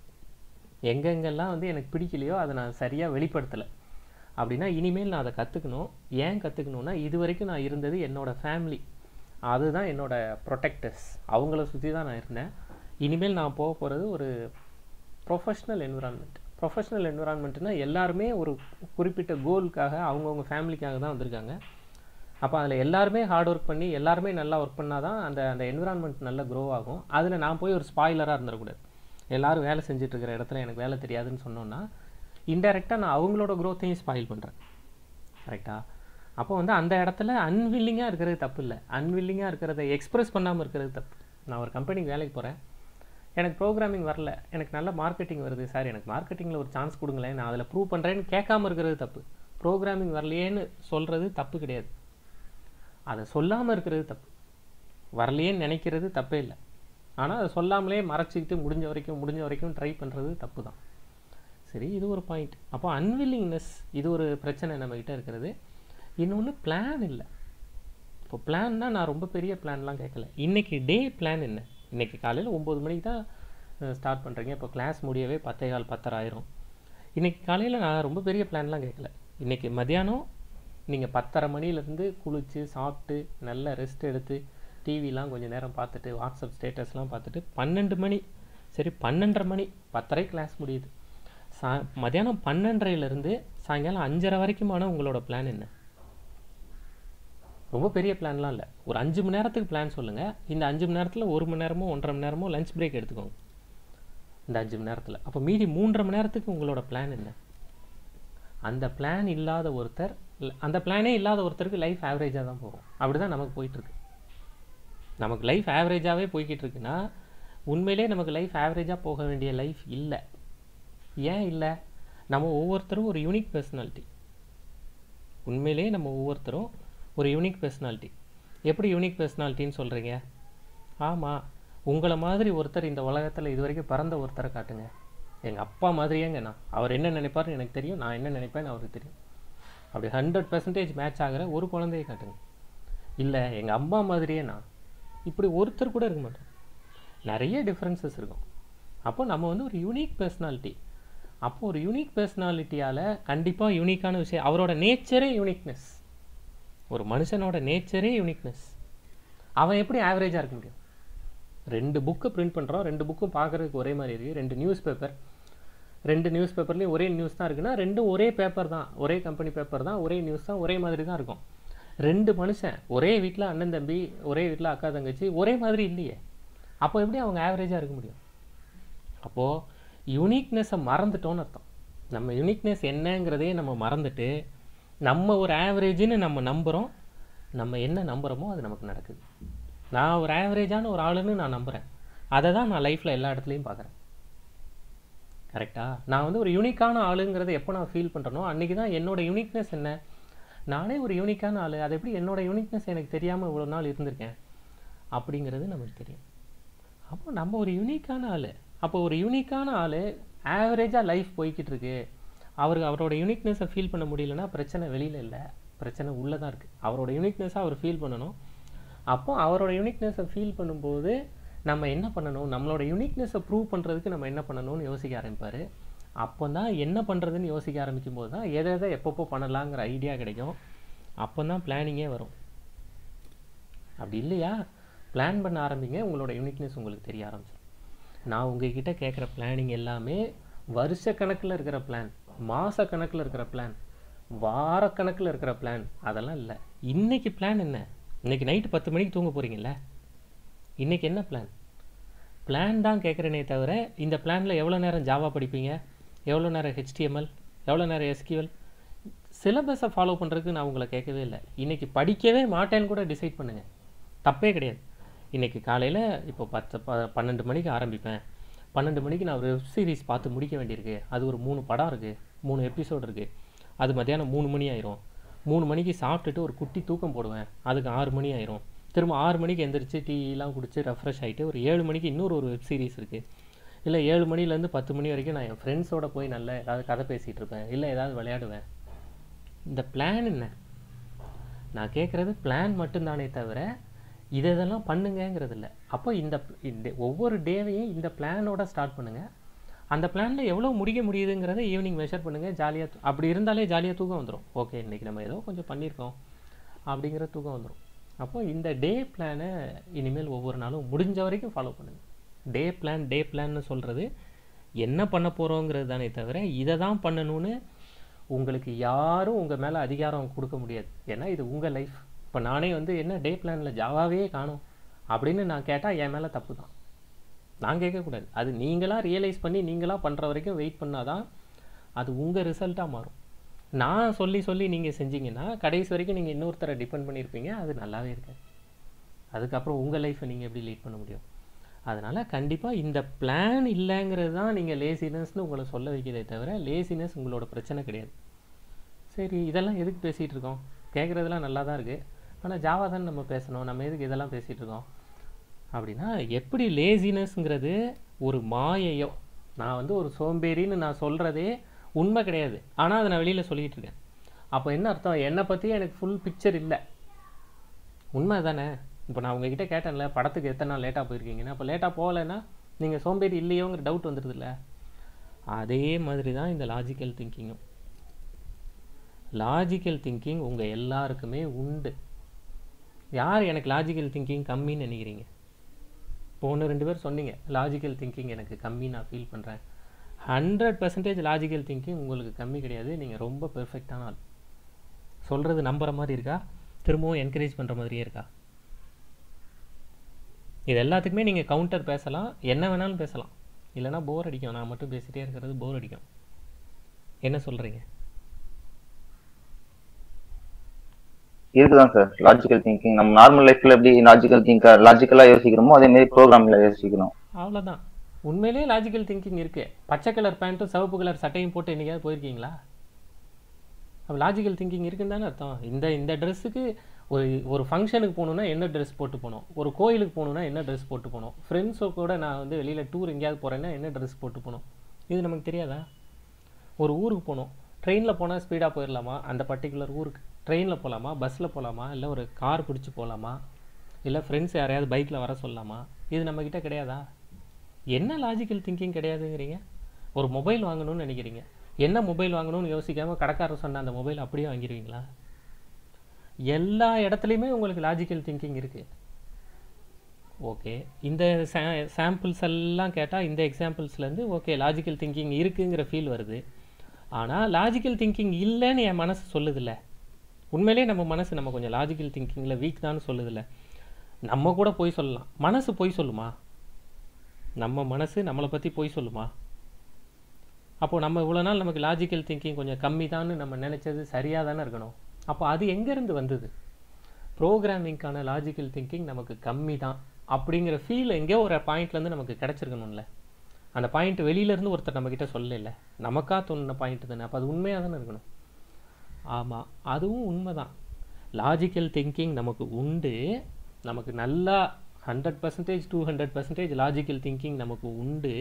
எங்கெங்கெல்லாம் வந்து எனக்கு பிடிக்கலையோ அதை நான் சரியாக வெளிப்படுத்தலை அப்படின்னா இனிமேல் நான் அதை கற்றுக்கணும் ஏன் கற்றுக்கணுன்னா இது வரைக்கும் நான் இருந்தது என்னோட ஃபேமிலி அதுதான் என்னோட ப்ரொடெக்டர்ஸ் அவங்கள சுற்றி தான் நான் இருந்தேன் இனிமேல் நான் போக போகிறது ஒரு ப்ரொஃபஷ்னல் என்விரான்மெண்ட் ப்ரொஃபஷ்னல் என்விரான்மெண்ட்னா எல்லாருமே ஒரு குறிப்பிட்ட கோலுக்காக அவங்கவுங்க ஃபேமிலிக்காக தான் வந்திருக்காங்க அப்போ அதில் எல்லாருமே ஹார்ட் ஒர்க் பண்ணி எல்லாருமே நல்லா ஒர்க் பண்ணால் தான் அந்த அந்த என்விரான்மெண்ட் நல்லா க்ரோ ஆகும் அதில் நான் போய் ஒரு ஸ்பாய்லராக இருந்துடக்கூடாது எல்லாரும் வேலை செஞ்சுட்டு இருக்கிற இடத்துல எனக்கு வேலை தெரியாதுன்னு சொன்னோன்னா இன்டெரக்டாக நான் அவங்களோட க்ரோத்தையும் ஸ்பாயில் பண்ணுறேன் கரெக்டா அப்போ வந்து அந்த இடத்துல அன்வில்லிங்காக இருக்கிறது தப்பு இல்லை அன்வில்லிங்காக இருக்கிறத எக்ஸ்பிரஸ் பண்ணாமல் இருக்கிறது தப்பு நான் ஒரு கம்பெனிக்கு வேலைக்கு போகிறேன் எனக்கு ப்ரோக்ராமிங் வரல எனக்கு நல்ல மார்க்கெட்டிங் வருது சார் எனக்கு மார்க்கெட்டிங்கில் ஒரு சான்ஸ் கொடுங்களேன் நான் அதில் ப்ரூவ் பண்ணுறேன்னு கேட்காம இருக்கிறது தப்பு ப்ரோக்ராமிங் வரலையேன்னு சொல்கிறது தப்பு கிடையாது அதை சொல்லாமல் இருக்கிறது தப்பு வரலையேன்னு நினைக்கிறது தப்பே இல்லை ஆனால் அதை சொல்லாமலே மறைச்சிக்கிட்டு முடிஞ்ச வரைக்கும் முடிஞ்ச வரைக்கும் ட்ரை பண்ணுறது தப்பு தான் சரி இது ஒரு பாயிண்ட் அப்போ அன்வில்லிங்னஸ் இது ஒரு பிரச்சனை நம்மக்கிட்ட இருக்கிறது இன்னொன்று பிளான் இல்லை இப்போ பிளான்னா நான் ரொம்ப பெரிய பிளான்லாம் கேட்கல இன்றைக்கி டே பிளான் என்ன இன்றைக்கி காலையில் ஒம்பது மணிக்கு தான் ஸ்டார்ட் பண்ணுறீங்க இப்போ கிளாஸ் முடியவே பத்தே கால் பத்தரை ஆயிரும் இன்றைக்கி காலையில் நான் ரொம்ப பெரிய பிளான்லாம் கேட்கல இன்றைக்கி மதியானம் நீங்கள் பத்தரை மணிலேருந்து குளித்து சாப்பிட்டு நல்ல ரெஸ்ட் எடுத்து டிவிலாம் கொஞ்சம் நேரம் பார்த்துட்டு வாட்ஸ்அப் ஸ்டேட்டஸ்லாம் பார்த்துட்டு பன்னெண்டு மணி சரி பன்னெண்டரை மணி பத்தரை கிளாஸ் முடியுது சா மதியானம் பன்னெண்டரைலேருந்து சாயங்காலம் அஞ்சரை வரைக்குமான உங்களோட பிளான் என்ன ரொம்ப பெரிய பிளான்லாம் இல்லை ஒரு அஞ்சு மணி நேரத்துக்கு பிளான் சொல்லுங்கள் இந்த அஞ்சு மணி நேரத்தில் ஒரு மணி நேரமோ ஒன்றரை மணி நேரமோ லஞ்ச் பிரேக் எடுத்துக்கோங்க இந்த அஞ்சு மணி நேரத்தில் அப்போ மீதி மூன்றரை மணி நேரத்துக்கு உங்களோட பிளான் என்ன அந்த பிளான் இல்லாத ஒருத்தர் அந்த பிளானே இல்லாத ஒருத்தருக்கு லைஃப் ஆவரேஜாக தான் போகும் அப்படி தான் நமக்கு போயிட்டுருக்கு நமக்கு லைஃப் ஆவரேஜாகவே போய்கிட்டு இருக்குன்னா உண்மையிலே நமக்கு லைஃப் ஆவரேஜாக போக வேண்டிய லைஃப் இல்லை ஏன் இல்லை நம்ம ஒவ்வொருத்தரும் ஒரு யூனிக் பர்சனாலிட்டி உண்மையிலே நம்ம ஒவ்வொருத்தரும் ஒரு யூனிக் பர்சனாலிட்டி எப்படி யூனிக் பர்சனாலிட்டின்னு சொல்கிறீங்க ஆமாம் உங்களை மாதிரி ஒருத்தர் இந்த உலகத்தில் இது வரைக்கும் பிறந்த ஒருத்தரை காட்டுங்க எங்கள் அப்பா மாதிரியேங்க நான் அவர் என்ன நினைப்பாருன்னு எனக்கு தெரியும் நான் என்ன நினைப்பேன்னு அவருக்கு தெரியும் அப்படி ஹண்ட்ரட் பர்சன்டேஜ் மேட்ச் ஆகிற ஒரு குழந்தையை காட்டுங்க இல்லை எங்கள் அம்மா மாதிரியே நான் இப்படி ஒருத்தர் கூட இருக்க மாட்டோம் நிறைய டிஃப்ரென்சஸ் இருக்கும் அப்போ நம்ம வந்து ஒரு யூனிக் பர்சனாலிட்டி அப்போ ஒரு யூனிக் பர்சனாலிட்டியால் கண்டிப்பாக யூனிக்கான விஷயம் அவரோட நேச்சரே யூனிக்னஸ் ஒரு மனுஷனோட நேச்சரே யூனிக்னஸ் அவன் எப்படி ஆவரேஜாக இருக்க முடியும் ரெண்டு புக்கு பிரிண்ட் பண்ணுறோம் ரெண்டு புக்கும் பார்க்குறதுக்கு ஒரே மாதிரி இருக்குது ரெண்டு நியூஸ் பேப்பர் ரெண்டு நியூஸ் பேப்பர்லேயும் ஒரே நியூஸ் தான் இருக்குன்னா ரெண்டும் ஒரே பேப்பர் தான் ஒரே கம்பெனி பேப்பர் தான் ஒரே நியூஸ் தான் ஒரே மாதிரி தான் இருக்கும் ரெண்டு மனுஷன் ஒரே வீட்டில் அண்ணன் தம்பி ஒரே வீட்டில் அக்கா தங்கச்சி ஒரே மாதிரி இல்லையே அப்போ எப்படி அவங்க ஆவரேஜாக இருக்க முடியும் அப்போது யூனிக்னஸை மறந்துட்டோன்னு அர்த்தம் நம்ம யூனிக்னஸ் என்னங்கிறதே நம்ம மறந்துட்டு நம்ம ஒரு ஆவரேஜ்னு நம்ம நம்புகிறோம் நம்ம என்ன நம்புகிறோமோ அது நமக்கு நடக்குது நான் ஒரு ஆவரேஜான ஒரு ஆளுன்னு நான் நம்புகிறேன் அதை தான் நான் லைஃப்பில் எல்லா இடத்துலையும் பார்க்குறேன் கரெக்டா நான் வந்து ஒரு யூனிக்கான ஆளுங்கிறத எப்போ நான் ஃபீல் பண்ணுறனோ அன்றைக்கி தான் என்னோட யூனிக்னஸ் என்ன நானே ஒரு யூனிக்கான ஆள் அது எப்படி என்னோட யூனிக்னஸ் எனக்கு தெரியாமல் இவ்வளோ நாள் இருந்திருக்கேன் அப்படிங்கிறது நமக்கு தெரியும் அப்போ நம்ம ஒரு யூனிக்கான ஆள் அப்போ ஒரு யூனிக்கான ஆள் ஆவரேஜாக லைஃப் போய்கிட்டு இருக்கு அவருக்கு அவரோட யூனிக்னஸை ஃபீல் பண்ண முடியலன்னா பிரச்சனை வெளியில் இல்லை பிரச்சனை உள்ளே தான் இருக்குது அவரோட யூனிக்னஸை அவர் ஃபீல் பண்ணணும் அப்போ அவரோட யூனிக்னஸை ஃபீல் பண்ணும்போது நம்ம என்ன பண்ணணும் நம்மளோட யூனிக்னஸை ப்ரூவ் பண்ணுறதுக்கு நம்ம என்ன பண்ணணும்னு யோசிக்க ஆரம்பிப்பார் அப்போ தான் என்ன பண்ணுறதுன்னு யோசிக்க ஆரம்பிக்கும் போது தான் எதை எதை எப்பப்போ பண்ணலாங்கிற ஐடியா கிடைக்கும் அப்போ தான் பிளானிங்கே வரும் அப்படி இல்லையா பிளான் பண்ண ஆரம்பிங்க உங்களோட யூனிக்னஸ் உங்களுக்கு தெரிய ஆரம்பிச்சிடும் நான் உங்ககிட்ட கேட்குற பிளானிங் எல்லாமே வருஷ கணக்கில் இருக்கிற பிளான் மாத கணக்கில் இருக்கிற பிளான் வாரக்கணக்கில் இருக்கிற பிளான் அதெல்லாம் இல்லை இன்னைக்கு பிளான் என்ன இன்னைக்கு நைட்டு பத்து மணிக்கு தூங்க போகிறீங்கல்ல இன்னைக்கு என்ன பிளான் பிளான் தான் கேட்குறேனே தவிர இந்த பிளானில் எவ்வளோ நேரம் ஜாவா படிப்பீங்க எவ்வளோ நேரம் ஹெச்டிஎம்எல் எவ்வளோ நேரம் எஸ்கியூஎல் சிலபஸை ஃபாலோ பண்ணுறதுக்கு நான் உங்களை கேட்கவே இல்லை இன்னைக்கு படிக்கவே மாட்டேன்னு கூட டிசைட் பண்ணுங்கள் தப்பே கிடையாது இன்னைக்கு காலையில் இப்போ பத்து ப பன்னெண்டு மணிக்கு ஆரம்பிப்பேன் பன்னெண்டு மணிக்கு நான் ஒரு வெப் சீரிஸ் பார்த்து முடிக்க வேண்டியிருக்கு அது ஒரு மூணு படம் இருக்குது மூணு எபிசோடு இருக்குது அது மத்தியானம் மூணு மணி ஆயிரும் மூணு மணிக்கு சாப்பிட்டுட்டு ஒரு குட்டி தூக்கம் போடுவேன் அதுக்கு ஆறு மணி ஆயிரும் திரும்ப ஆறு மணிக்கு எந்திரிச்சு டீலாம் குடிச்சு ரெஃப்ரெஷ் ஆகிட்டு ஒரு ஏழு மணிக்கு இன்னொரு ஒரு வெப் சீரிஸ் இருக்குது இல்லை ஏழு மணிலேருந்து பத்து மணி வரைக்கும் நான் என் ஃப்ரெண்ட்ஸோட போய் நல்ல ஏதாவது கதை பேசிகிட்டு இருப்பேன் இல்லை ஏதாவது விளையாடுவேன் இந்த பிளான் என்ன நான் கேட்குறது பிளான் மட்டும்தானே தவிர இதை இதெல்லாம் பண்ணுங்கங்கிறது இல்லை அப்போ இந்த இந்த ஒவ்வொரு டேவையும் இந்த பிளானோட ஸ்டார்ட் பண்ணுங்கள் அந்த பிளானில் எவ்வளோ முடிக்க முடியுதுங்கிறத ஈவினிங் மெஷர் பண்ணுங்கள் ஜாலியாக அப்படி இருந்தாலே ஜாலியாக தூக்கம் வந்துடும் ஓகே இன்றைக்கி நம்ம ஏதோ கொஞ்சம் பண்ணியிருக்கோம் அப்படிங்கிற தூக்கம் வந்துடும் அப்போ இந்த டே பிளானை இனிமேல் ஒவ்வொரு நாளும் முடிஞ்ச வரைக்கும் ஃபாலோ பண்ணுங்கள் டே பிளான் டே பிளான்னு சொல்கிறது என்ன பண்ண போகிறோங்கிறது தானே தவிர இதை தான் பண்ணணும்னு உங்களுக்கு யாரும் உங்கள் மேலே அதிகாரம் கொடுக்க முடியாது ஏன்னா இது உங்கள் லைஃப் இப்போ நானே வந்து என்ன டே பிளானில் ஜாவாவே காணும் அப்படின்னு நான் கேட்டால் என் மேலே தப்பு தான் நான் கேட்கக்கூடாது அது நீங்களாக ரியலைஸ் பண்ணி நீங்களாக பண்ணுற வரைக்கும் வெயிட் பண்ணாதான் அது உங்கள் ரிசல்ட்டாக மாறும் நான் சொல்லி சொல்லி நீங்கள் செஞ்சீங்கன்னா கடைசி வரைக்கும் நீங்கள் இன்னொருத்தரை டிபெண்ட் பண்ணியிருப்பீங்க அது நல்லாவே இருக்காது அதுக்கப்புறம் உங்கள் லைஃப்பை நீங்கள் எப்படி லீட் பண்ண முடியும் அதனால் கண்டிப்பாக இந்த பிளான் இல்லைங்கிறது தான் நீங்கள் லேசினஸ்னு உங்களை சொல்ல வைக்கிறதே தவிர லேசினஸ் உங்களோட பிரச்சனை கிடையாது சரி இதெல்லாம் எதுக்கு பேசிகிட்டு இருக்கோம் கேட்குறதெல்லாம் நல்லா தான் இருக்குது ஆனால் ஜாவா தான் நம்ம பேசணும் நம்ம எதுக்கு இதெல்லாம் பேசிகிட்டு இருக்கோம் அப்படின்னா எப்படி லேசினஸ்ங்கிறது ஒரு மாயையோ நான் வந்து ஒரு சோம்பேறின்னு நான் சொல்கிறதே உண்மை கிடையாது ஆனால் அதை நான் வெளியில் சொல்லிகிட்டு இருக்கேன் அப்போ என்ன அர்த்தம் என்னை பற்றி எனக்கு ஃபுல் பிக்சர் இல்லை உண்மை தானே இப்போ நான் உங்ககிட்ட கேட்டேன்ல படத்துக்கு எத்தனை நாள் லேட்டாக போயிருக்கீங்கன்னா அப்போ லேட்டாக போகலைன்னா நீங்கள் சோம்பேறி இல்லையோங்கிற டவுட் வந்துடுதுல்ல அதே மாதிரி தான் இந்த லாஜிக்கல் திங்கிங்கும் லாஜிக்கல் திங்கிங் உங்கள் எல்லாருக்குமே உண்டு யார் எனக்கு லாஜிக்கல் திங்கிங் கம்மின்னு நினைக்கிறீங்க இப்போ ஒன்று ரெண்டு பேர் சொன்னீங்க லாஜிக்கல் திங்கிங் எனக்கு கம்மி நான் ஃபீல் பண்ணுறேன் ஹண்ட்ரட் பர்சன்டேஜ் லாஜிக்கல் திங்கிங் உங்களுக்கு கம்மி கிடையாது நீங்கள் ரொம்ப பெர்ஃபெக்டான ஆள் சொல்கிறது நம்புகிற மாதிரி இருக்கா திரும்பவும் என்கரேஜ் பண்ணுற மாதிரியே இருக்கா இது எல்லாத்துக்குமே நீங்கள் கவுண்டர் பேசலாம் என்ன வேணாலும் பேசலாம் இல்லைனா போர் அடிக்கும் நான் மட்டும் பேசிகிட்டே இருக்கிறது போர் அடிக்கும் என்ன சொல்கிறீங்க இருக்குதான் சார் லாஜிக்கல் திங்கிங் நம்ம நார்மல் லைஃப்ல எப்படி லாஜிக்கல் திங்கா லாஜிக்கலா யோசிக்கிறோமோ அதே மாதிரி ப்ரோக்ராம்ல யோசிக்கணும் அவ்வளோதான் உண்மையிலேயே லாஜிக்கல் திங்கிங் இருக்கு பச்சை கலர் பேண்ட்டும் சிவப்பு கலர் சட்டையும் போட்டு என்னைக்காவது போயிருக்கீங்களா அப்போ லாஜிக்கல் திங்கிங் இருக்குன்னு தானே அர்த்தம் இந்த இந்த ட்ரெஸ்ஸுக்கு ஒரு ஒரு ஃபங்க்ஷனுக்கு போகணுன்னா என்ன ட்ரெஸ் போட்டு போகணும் ஒரு கோயிலுக்கு போகணுன்னா என்ன ட்ரெஸ் போட்டு போகணும் ஃப்ரெண்ட்ஸோ கூட நான் வந்து வெளியில் டூர் எங்கேயாவது போகிறேன்னா என்ன ட்ரெஸ் போட்டு போகணும் இது நமக்கு தெரியாதா ஒரு ஊருக்கு போகணும் ட்ரெயினில் போனால் ஸ்பீடாக போயிடலாமா அந்த பர்டிகுலர் ஊருக்கு ட்ரெயினில் போகலாமா பஸ்ஸில் போகலாமா இல்லை ஒரு கார் பிடிச்சி போகலாமா இல்லை ஃப்ரெண்ட்ஸ் யாரையாவது பைக்கில் வர சொல்லலாமா இது நம்மக்கிட்ட கிடையாதா என்ன லாஜிக்கல் திங்கிங் கிடையாதுங்கிறீங்க ஒரு மொபைல் வாங்கணும்னு நினைக்கிறீங்க என்ன மொபைல் வாங்கணும்னு யோசிக்காமல் கடைக்காரர் சொன்ன அந்த மொபைல் அப்படியே வாங்கிடுவீங்களா எல்லா இடத்துலையுமே உங்களுக்கு லாஜிக்கல் திங்கிங் இருக்குது ஓகே இந்த சாம்பிள்ஸ் எல்லாம் கேட்டால் இந்த எக்ஸாம்பிள்ஸ்லேருந்து ஓகே லாஜிக்கல் திங்கிங் இருக்குங்கிற ஃபீல் வருது ஆனால் லாஜிக்கல் திங்கிங் இல்லைன்னு என் மனசு சொல்லுதில்ல உண்மையிலே நம்ம மனசு நம்ம கொஞ்சம் லாஜிக்கல் திங்கிங்கில் வீக் தான் சொல்லுதில்ல நம்ம கூட போய் சொல்லலாம் மனசு போய் சொல்லுமா நம்ம மனசு நம்மளை பற்றி போய் சொல்லுமா அப்போது நம்ம இவ்வளோ நாள் நமக்கு லாஜிக்கல் திங்கிங் கொஞ்சம் கம்மி தான்னு நம்ம நினச்சது சரியாக தானே இருக்கணும் அப்போ அது எங்கேருந்து வந்தது ப்ரோக்ராமிங்க்கான லாஜிக்கல் திங்கிங் நமக்கு கம்மி தான் அப்படிங்கிற ஃபீல் எங்கேயோ ஒரு பாயிண்ட்லேருந்து நமக்கு கிடச்சிருக்கணும்ல அந்த பாயிண்ட் வெளியிலேருந்து ஒருத்தர் நம்மக்கிட்ட சொல்லல நமக்கா தோணுன பாயிண்ட் தானே அப்போ அது உண்மையாக தானே இருக்கணும் ஆமாம் அதுவும் உண்மைதான் லாஜிக்கல் திங்கிங் நமக்கு உண்டு நமக்கு நல்லா hundred percentage to hundred percentage logical thinking நமக்கு உண்டு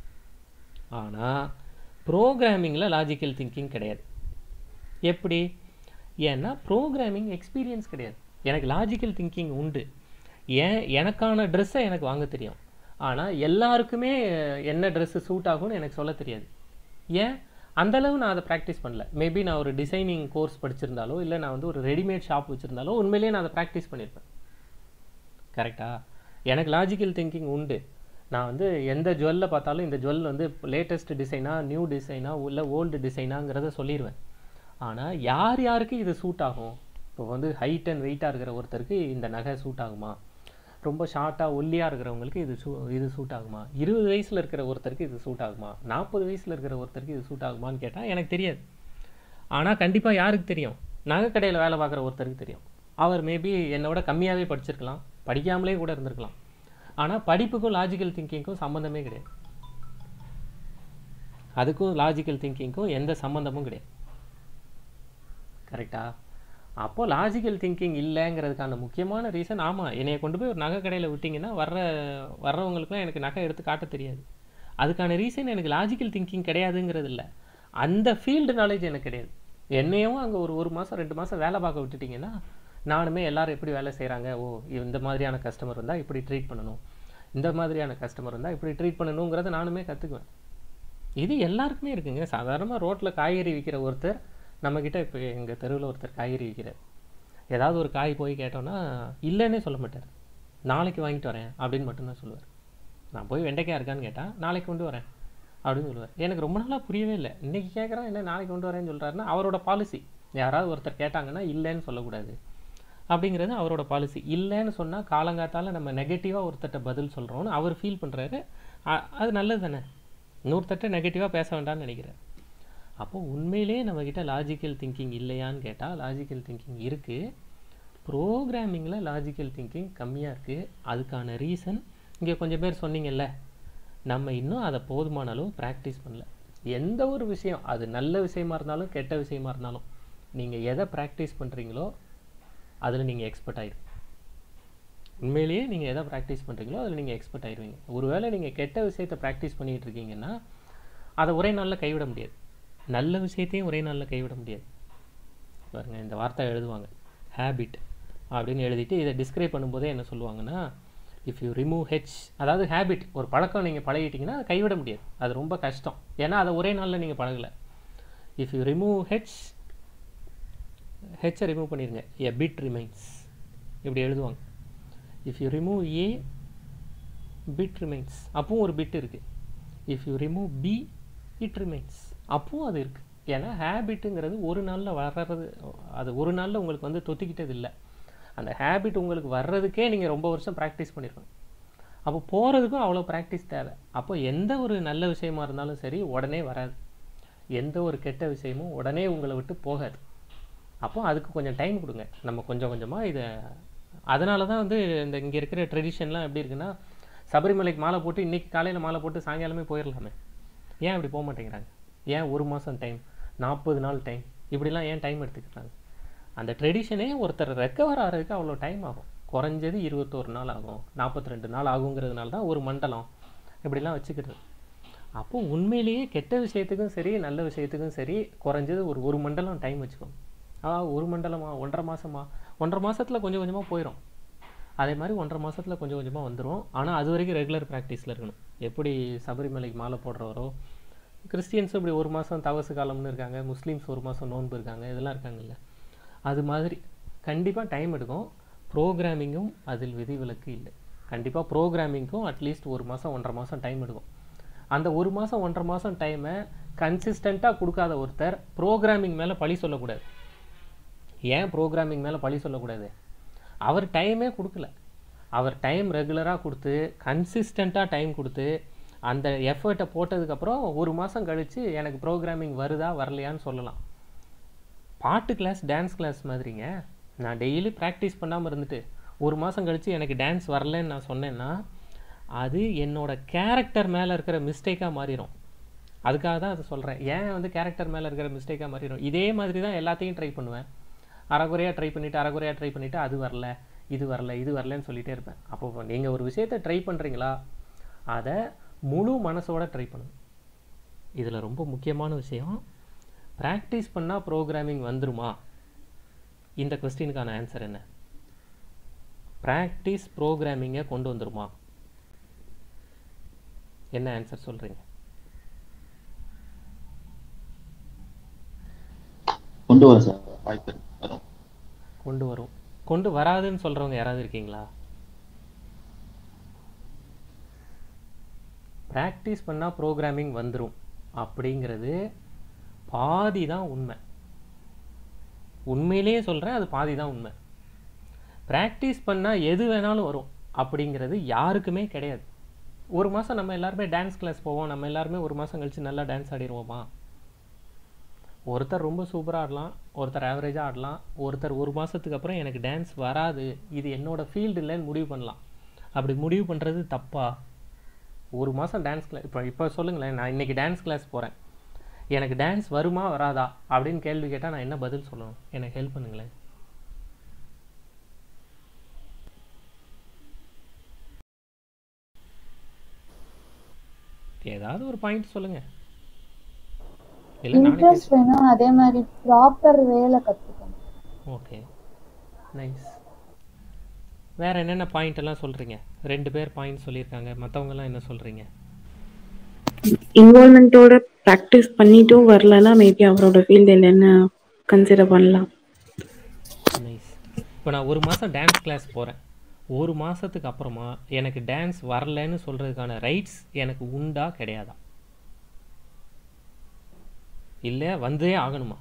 ஆனால் ப்ரோக்ராமிங்கில் லாஜிக்கல் திங்கிங் கிடையாது எப்படி ஏன்னா ப்ரோக்ராமிங் எக்ஸ்பீரியன்ஸ் கிடையாது எனக்கு லாஜிக்கல் திங்கிங் உண்டு ஏன் எனக்கான ட்ரெஸ்ஸை எனக்கு வாங்க தெரியும் ஆனால் எல்லாருக்குமே என்ன ட்ரெஸ்ஸு சூட் ஆகும்னு எனக்கு சொல்ல தெரியாது ஏன் அந்தளவு நான் அதை ப்ராக்டிஸ் பண்ணல மேபி நான் ஒரு டிசைனிங் கோர்ஸ் படிச்சிருந்தாலோ இல்லை நான் வந்து ஒரு ரெடிமேட் ஷாப் வச்சுருந்தாலோ உண்மையிலேயே நான் அதை ப்ராக்டிஸ் பண்ணியிருப்பேன் கரெக்டா எனக்கு லாஜிக்கல் திங்கிங் உண்டு நான் வந்து எந்த ஜுவல்லை பார்த்தாலும் இந்த ஜுவல் வந்து லேட்டஸ்ட் டிசைனா நியூ டிசைனா இல்லை ஓல்டு டிசைனாங்கிறத சொல்லிடுவேன் ஆனால் யார் யாருக்கு இது சூட் ஆகும் இப்போ வந்து ஹைட் அண்ட் வெயிட்டாக இருக்கிற ஒருத்தருக்கு இந்த நகை சூட் ஆகுமா ரொம்ப ஷார்ட்டாக ஒல்லியாக இருக்கிறவங்களுக்கு இது சூ இது சூட் ஆகுமா இருபது வயசில் இருக்கிற ஒருத்தருக்கு இது சூட் ஆகுமா நாற்பது வயசில் இருக்கிற ஒருத்தருக்கு இது சூட் ஆகுமான்னு கேட்டால் எனக்கு தெரியாது ஆனால் கண்டிப்பாக யாருக்கு தெரியும் நகை கடையில் வேலை பார்க்குற ஒருத்தருக்கு தெரியும் அவர் மேபி என்னோட கம்மியாகவே படிச்சிருக்கலாம் படிக்காமலே கூட இருந்திருக்கலாம் ஆனால் படிப்புக்கும் லாஜிக்கல் திங்கிங்க்கும் சம்மந்தமே கிடையாது அதுக்கும் லாஜிக்கல் திங்கிங்க்கும் எந்த சம்மந்தமும் கிடையாது கரெக்டா அப்போ லாஜிக்கல் திங்கிங் இல்லைங்கிறதுக்கான முக்கியமான ரீசன் ஆமாம் என்னைய கொண்டு போய் ஒரு நகை கடையில் விட்டிங்கன்னா வர்ற வர்றவங்களுக்குலாம் எனக்கு நகை எடுத்து காட்ட தெரியாது அதுக்கான ரீசன் எனக்கு லாஜிக்கல் திங்கிங் கிடையாதுங்கிறது இல்லை அந்த ஃபீல்டு நாலேஜ் எனக்கு கிடையாது என்னையும் அங்கே ஒரு ஒரு மாதம் ரெண்டு மாதம் வேலை பார்க்க விட்டுட்டிங்கன்னா நானுமே எல்லாரும் எப்படி வேலை செய்கிறாங்க ஓ இந்த மாதிரியான கஸ்டமர் இருந்தால் இப்படி ட்ரீட் பண்ணணும் இந்த மாதிரியான கஸ்டமர் இருந்தால் இப்படி ட்ரீட் பண்ணணுங்கிறத நானுமே கற்றுக்குவேன் இது எல்லாருக்குமே இருக்குங்க சாதாரணமாக ரோட்டில் காய்கறி விற்கிற ஒருத்தர் நம்மக்கிட்ட இப்போ எங்கள் தெருவில் ஒருத்தர் காய்கறி விற்கிறார் ஏதாவது ஒரு காய் போய் கேட்டோன்னா இல்லைன்னே சொல்ல மாட்டார் நாளைக்கு வாங்கிட்டு வரேன் அப்படின்னு மட்டும்தான் சொல்லுவார் நான் போய் வெண்டைக்காய் இருக்கான்னு கேட்டால் நாளைக்கு கொண்டு வரேன் அப்படின்னு சொல்லுவார் எனக்கு ரொம்ப நாளாக புரியவே இல்லை இன்றைக்கி கேட்குறேன் என்ன நாளைக்கு கொண்டு வரேன்னு சொல்கிறாருன்னா அவரோட பாலிசி யாராவது ஒருத்தர் கேட்டாங்கன்னா இல்லைன்னு சொல்லக்கூடாது அப்படிங்கிறது அவரோட பாலிசி இல்லைன்னு சொன்னால் காலங்காத்தால் நம்ம நெகட்டிவாக ஒருத்தட்ட பதில் சொல்கிறோன்னு அவர் ஃபீல் பண்ணுறாரு அது நல்லது தானே இன்னொருத்தட்ட நெகட்டிவாக பேச வேண்டாம்னு நினைக்கிறேன் அப்போ உண்மையிலே நம்மக்கிட்ட லாஜிக்கல் திங்கிங் இல்லையான்னு கேட்டால் லாஜிக்கல் திங்கிங் இருக்குது ப்ரோக்ராமிங்கில் லாஜிக்கல் திங்கிங் கம்மியாக இருக்குது அதுக்கான ரீசன் இங்கே கொஞ்சம் பேர் சொன்னீங்கல்ல நம்ம இன்னும் அதை போதுமான அளவு ப்ராக்டிஸ் பண்ணல எந்த ஒரு விஷயம் அது நல்ல விஷயமா இருந்தாலும் கெட்ட விஷயமா இருந்தாலும் நீங்கள் எதை ப்ராக்டிஸ் பண்ணுறீங்களோ அதில் நீங்கள் எக்ஸ்பர்ட் ஆயிடும் உண்மையிலேயே நீங்கள் எதை ப்ராக்டிஸ் பண்ணுறீங்களோ அதில் நீங்கள் எக்ஸ்பர்ட் ஆயிடுவீங்க ஒருவேளை நீங்கள் கெட்ட விஷயத்தை ப்ராக்டிஸ் பண்ணிகிட்டு இருக்கீங்கன்னா அதை ஒரே நாளில் கைவிட முடியாது நல்ல விஷயத்தையும் ஒரே நாளில் கைவிட முடியாது பாருங்கள் இந்த வார்த்தை எழுதுவாங்க ஹேபிட் அப்படின்னு எழுதிட்டு இதை டிஸ்கிரைப் பண்ணும்போதே என்ன சொல்லுவாங்கன்னா இஃப் யூ ரிமூவ் ஹெச் அதாவது ஹேபிட் ஒரு பழக்கம் நீங்கள் பழகிட்டீங்கன்னா அதை கைவிட முடியாது அது ரொம்ப கஷ்டம் ஏன்னா அதை ஒரே நாளில் நீங்கள் பழகலை இஃப் யூ ரிமூவ் ஹெச் ஹெச்சை ரிமூவ் பண்ணிடுங்க எ பிட் ரிமைன்ஸ் இப்படி எழுதுவாங்க if you remove a bit remains அப்பவும் ஒரு பிட் இருக்குது if you remove B it remains அப்பவும் அது இருக்குது ஏன்னா ஹேபிட்டுங்கிறது ஒரு நாளில் வர்றது அது ஒரு நாளில் உங்களுக்கு வந்து தொத்திக்கிட்டது இல்லை அந்த ஹேபிட் உங்களுக்கு வர்றதுக்கே நீங்கள் ரொம்ப வருஷம் ப்ராக்டிஸ் பண்ணியிருக்கணும் அப்போ போகிறதுக்கும் அவ்வளோ ப்ராக்டிஸ் தேவை அப்போ எந்த ஒரு நல்ல விஷயமா இருந்தாலும் சரி உடனே வராது எந்த ஒரு கெட்ட விஷயமும் உடனே உங்களை விட்டு போகாது அப்போ அதுக்கு கொஞ்சம் டைம் கொடுங்க நம்ம கொஞ்சம் கொஞ்சமாக இதை அதனால தான் வந்து இந்த இங்கே இருக்கிற ட்ரெடிஷன்லாம் எப்படி இருக்குன்னா சபரிமலைக்கு மாலை போட்டு இன்றைக்கி காலையில் மாலை போட்டு சாயங்காலமே போயிடலாமே ஏன் இப்படி போக மாட்டேங்கிறாங்க ஏன் ஒரு மாதம் டைம் நாற்பது நாள் டைம் இப்படிலாம் ஏன் டைம் எடுத்துக்கிறாங்க அந்த ட்ரெடிஷனே ஒருத்தர் ரெக்கவர் ஆகிறதுக்கு அவ்வளோ டைம் ஆகும் குறைஞ்சது இருபத்தோரு நாள் ஆகும் நாற்பத்தி ரெண்டு நாள் ஆகுங்கிறதுனால தான் ஒரு மண்டலம் இப்படிலாம் வச்சுக்கிறது அப்போ உண்மையிலேயே கெட்ட விஷயத்துக்கும் சரி நல்ல விஷயத்துக்கும் சரி குறைஞ்சது ஒரு ஒரு மண்டலம் டைம் வச்சுக்கோங்க ஆ ஒரு மண்டலமா ஒன்றரை மாசமா ஒன்றரை மாசத்துல கொஞ்சம் கொஞ்சமாக போயிடும் அதே மாதிரி ஒன்றரை மாசத்துல கொஞ்சம் கொஞ்சமாக வந்துடும் ஆனால் அது வரைக்கும் ரெகுலர் ப்ராக்டிஸில் இருக்கணும் எப்படி சபரிமலைக்கு மாலை போடுறவரோ கிறிஸ்டியன்ஸும் இப்படி ஒரு மாதம் தவசு காலம்னு இருக்காங்க முஸ்லீம்ஸ் ஒரு மாதம் நோன்பு இருக்காங்க இதெல்லாம் இருக்காங்கல்ல அது மாதிரி கண்டிப்பாக டைம் எடுக்கும் ப்ரோக்ராமிங்கும் அதில் விதிவிலக்கு இல்லை கண்டிப்பாக ப்ரோக்ராமிங்க்கும் அட்லீஸ்ட் ஒரு மாதம் ஒன்றரை மாதம் டைம் எடுக்கும் அந்த ஒரு மாதம் ஒன்றரை மாதம் டைமை கன்சிஸ்டண்ட்டாக கொடுக்காத ஒருத்தர் ப்ரோக்ராமிங் மேலே பழி சொல்லக்கூடாது ஏன் ப்ரோக்ராமிங் மேலே பழி சொல்லக்கூடாது அவர் டைமே கொடுக்கல அவர் டைம் ரெகுலராக கொடுத்து கன்சிஸ்டண்ட்டாக டைம் கொடுத்து அந்த எஃபர்ட்டை போட்டதுக்கப்புறம் ஒரு மாதம் கழித்து எனக்கு ப்ரோக்ராமிங் வருதா வரலையான்னு சொல்லலாம் பாட்டு கிளாஸ் டான்ஸ் கிளாஸ் மாதிரிங்க நான் டெய்லி ப்ராக்டிஸ் பண்ணாமல் இருந்துட்டு ஒரு மாதம் கழித்து எனக்கு டான்ஸ் வரலன்னு நான் சொன்னேன்னா அது என்னோட கேரக்டர் மேலே இருக்கிற மிஸ்டேக்காக மாறிடும் அதுக்காக தான் அதை சொல்கிறேன் ஏன் வந்து கேரக்டர் மேலே இருக்கிற மிஸ்டேக்காக மாறிடும் இதே மாதிரி தான் எல்லாத்தையும் ட்ரை பண்ணுவேன் அறகுறையாக ட்ரை பண்ணிவிட்டு அறகுறையாக ட்ரை பண்ணிவிட்டு அது வரல இது வரல இது வரலன்னு சொல்லிகிட்டே இருப்பேன் அப்போ நீங்கள் ஒரு விஷயத்தை ட்ரை பண்ணுறீங்களா அதை முழு மனசோட ட்ரை பண்ணுங்க இதில் ரொம்ப முக்கியமான விஷயம் ப்ராக்டிஸ் பண்ணால் ப்ரோக்ராமிங் வந்துருமா இந்த கொஸ்டினுக்கான ஆன்சர் என்ன ப்ராக்டிஸ் ப்ரோக்ராமிங்கை கொண்டு வந்துருமா என்ன ஆன்சர் சொல்கிறீங்க கொண்டு வர சார் வாய்ப்பு இருக்கு வரும் கொண்டு வரும் கொண்டு வராதுன்னு சொல்கிறவங்க யாராவது இருக்கீங்களா ப்ராக்டிஸ் பண்ணால் ப்ரோக்ராமிங் வந்துடும் அப்படிங்கிறது பாதி தான் உண்மை உண்மையிலேயே சொல்கிறேன் அது பாதி தான் உண்மை ப்ராக்டிஸ் பண்ணால் எது வேணாலும் வரும் அப்படிங்கிறது யாருக்குமே கிடையாது ஒரு மாதம் நம்ம எல்லாருமே டான்ஸ் கிளாஸ் போவோம் நம்ம எல்லாருமே ஒரு மாதம் கழித்து நல்லா டான்ஸ் ஆடிடுவோமா ஒருத்தர் ரொம்ப சூப்பராக ஆடலாம் ஒருத்தர் ஆவரேஜாக ஆடலாம் ஒருத்தர் ஒரு மாதத்துக்கு அப்புறம் எனக்கு டான்ஸ் வராது இது என்னோட ஃபீல்டு இல்லைன்னு முடிவு பண்ணலாம் அப்படி முடிவு பண்ணுறது தப்பா ஒரு மாதம் டான்ஸ் கிளாஸ் இப்போ இப்போ சொல்லுங்களேன் நான் இன்றைக்கி டான்ஸ் கிளாஸ் போகிறேன் எனக்கு டான்ஸ் வருமா வராதா அப்படின்னு கேள்வி கேட்டால் நான் என்ன பதில் சொல்லணும் எனக்கு ஹெல்ப் பண்ணுங்களேன் ஏதாவது ஒரு பாயிண்ட் சொல்லுங்க இல்லை நானே இன்ட்ரெஸ்ட் வேணும் அதே மாதிரி ப்ராப்பர் வேலை கத்துக்கணும் ஓகே நைஸ் வேற என்னென்ன பாயிண்ட் எல்லாம் சொல்றீங்க ரெண்டு பேர் பாயிண்ட் சொல்லியிருக்காங்க மத்தவங்க எல்லாம் என்ன சொல்றீங்க இன்வால்மெண்ட்டோட ப்ராக்டிஸ் பண்ணிட்டும் வரலன்னா மேபி அவரோட ஃபீல்டு இல்லைன்னு கன்சிடர் பண்ணலாம் நைஸ் இப்போ நான் ஒரு மாதம் டான்ஸ் கிளாஸ் போகிறேன் ஒரு மாதத்துக்கு அப்புறமா எனக்கு டான்ஸ் வரலன்னு சொல்கிறதுக்கான ரைட்ஸ் எனக்கு உண்டா கிடையாதா இல்லை வந்தே ஆகணுமா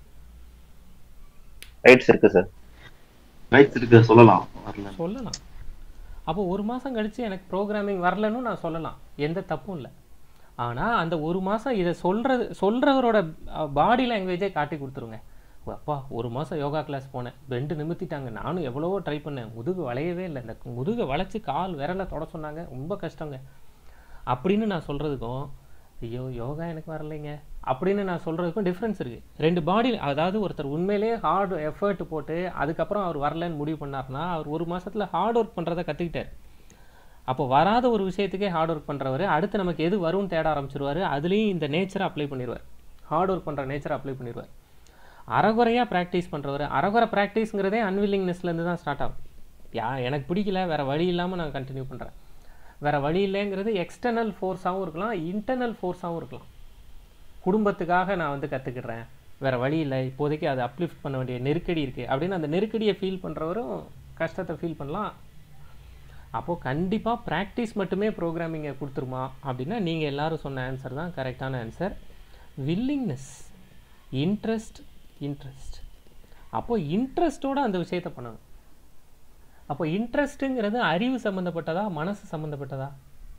ரைட்ஸ் இருக்கு சார் ரைட்ஸ் இருக்கு சொல்லலாம் வரல சொல்லலாம் அப்போ ஒரு மாதம் கழித்து எனக்கு ப்ரோக்ராமிங் வரலன்னு நான் சொல்லலாம் எந்த தப்பும் இல்லை ஆனால் அந்த ஒரு மாதம் இதை சொல்கிறது சொல்கிறவரோட பாடி லாங்குவேஜே காட்டி கொடுத்துருங்க ஓ, அப்பா ஒரு மாதம் யோகா கிளாஸ் போனேன் பெண்டு நிமித்திட்டாங்க நானும் எவ்வளவோ ட்ரை பண்ணேன் முதுகு வளையவே இல்லை இந்த முதுகை வளைச்சி கால் விரலை தொட சொன்னாங்க ரொம்ப கஷ்டங்க அப்படின்னு நான் சொல்கிறதுக்கும் ஐயோ யோகா எனக்கு வரலைங்க அப்படின்னு நான் சொல்கிறதுக்கும் டிஃப்ரென்ஸ் இருக்குது ரெண்டு பாடி அதாவது ஒருத்தர் உண்மையிலேயே ஹார்ட் எஃபர்ட் போட்டு அதுக்கப்புறம் அவர் வரலன்னு முடிவு பண்ணார்னா அவர் ஒரு மாசத்துல ஹார்ட் ஒர்க் பண்ணுறதை கற்றுக்கிட்டார் அப்போ வராத ஒரு விஷயத்துக்கே ஹார்ட் ஒர்க் பண்ணுறவர் அடுத்து நமக்கு எது வரும்னு தேட ஆரம்பிச்சிருவாரு அதுலேயும் இந்த நேச்சரை அப்ளை பண்ணிடுவார் ஹார்ட் ஒர்க் பண்ணுற நேச்சரை அப்ளை பண்ணிடுவார் அறகுறையாக ப்ராக்டிஸ் பண்ணுறவர் அறகுறை ப்ராக்டிஸ்ங்கிறதே அன்வில்லிங்னஸ்லேருந்து தான் ஸ்டார்ட் ஆகும் யா எனக்கு பிடிக்கல வேறு வழி இல்லாமல் நான் கண்டினியூ பண்ணுறேன் வேறு வழி இல்லைங்கிறது எக்ஸ்டர்னல் ஃபோர்ஸாகவும் இருக்கலாம் இன்டர்னல் ஃபோர்ஸாகவும் இருக்கலாம் குடும்பத்துக்காக நான் வந்து கற்றுக்கிடுறேன் வேறு வழி இல்லை இப்போதைக்கு அதை அப்லிஃப்ட் பண்ண வேண்டிய நெருக்கடி இருக்குது அப்படின்னு அந்த நெருக்கடியை ஃபீல் பண்ணுறவரும் கஷ்டத்தை ஃபீல் பண்ணலாம் அப்போது கண்டிப்பாக ப்ராக்டிஸ் மட்டுமே ப்ரோக்ராமிங்கை கொடுத்துருமா அப்படின்னா நீங்கள் எல்லாரும் சொன்ன ஆன்சர் தான் கரெக்டான ஆன்சர் வில்லிங்னஸ் இன்ட்ரெஸ்ட் இன்ட்ரெஸ்ட் அப்போது இன்ட்ரெஸ்ட்டோட அந்த விஷயத்தை பண்ணணும் அப்போ இன்ட்ரெஸ்ட்டுங்கிறது அறிவு சம்மந்தப்பட்டதா மனசு சம்மந்தப்பட்டதா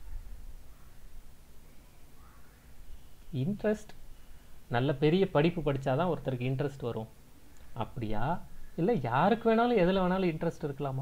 இன்ட்ரெஸ்ட் நல்ல பெரிய படிப்பு படித்தாதான் ஒருத்தருக்கு இன்ட்ரெஸ்ட் வரும் அப்படியா இல்லை யாருக்கு வேணாலும் எதில் வேணாலும் இன்ட்ரெஸ்ட் இருக்கலாமா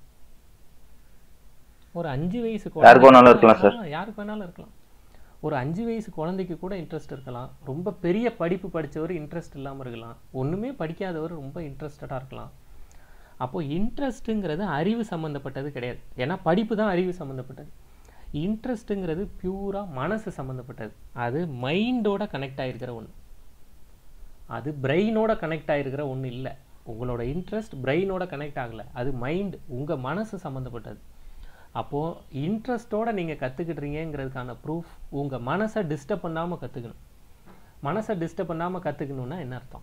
ஒரு அஞ்சு வயசு யாருக்கு வேணாலும் இருக்கலாம் குழந்தைக்கு- ஆ, யாருக்கு வேணாலும் இருக்கலாம் ஒரு அஞ்சு வயசு குழந்தைக்கு கூட இன்ட்ரெஸ்ட் இருக்கலாம் ரொம்ப பெரிய படிப்பு படித்தவர் இன்ட்ரெஸ்ட் இல்லாமல் இருக்கலாம் ஒன்றுமே படிக்காதவர் ரொம்ப இன்ட்ரெஸ்டடாக இருக்கலாம் அப்போ இன்ட்ரெஸ்ட்டுங்கிறது அறிவு சம்மந்தப்பட்டது கிடையாது ஏன்னா படிப்பு தான் அறிவு சம்மந்தப்பட்டது இன்ட்ரெஸ்ட்டுங்கிறது பியூராக மனசு சம்மந்தப்பட்டது அது மைண்டோட கனெக்ட் ஆகிருக்கிற ஒன்று அது பிரெயினோட கனெக்ட் ஆகிருக்கிற ஒன்று இல்லை உங்களோட இன்ட்ரெஸ்ட் பிரெயினோட கனெக்ட் ஆகலை அது மைண்ட் உங்கள் மனசு சம்மந்தப்பட்டது அப்போது இன்ட்ரெஸ்ட்டோட நீங்கள் கற்றுக்கிட்டுறீங்கிறதுக்கான ப்ரூஃப் உங்கள் மனசை டிஸ்டர்ப் பண்ணாமல் கற்றுக்கணும் மனசை டிஸ்டர்ப் பண்ணாமல் கற்றுக்கணுன்னா என்ன அர்த்தம்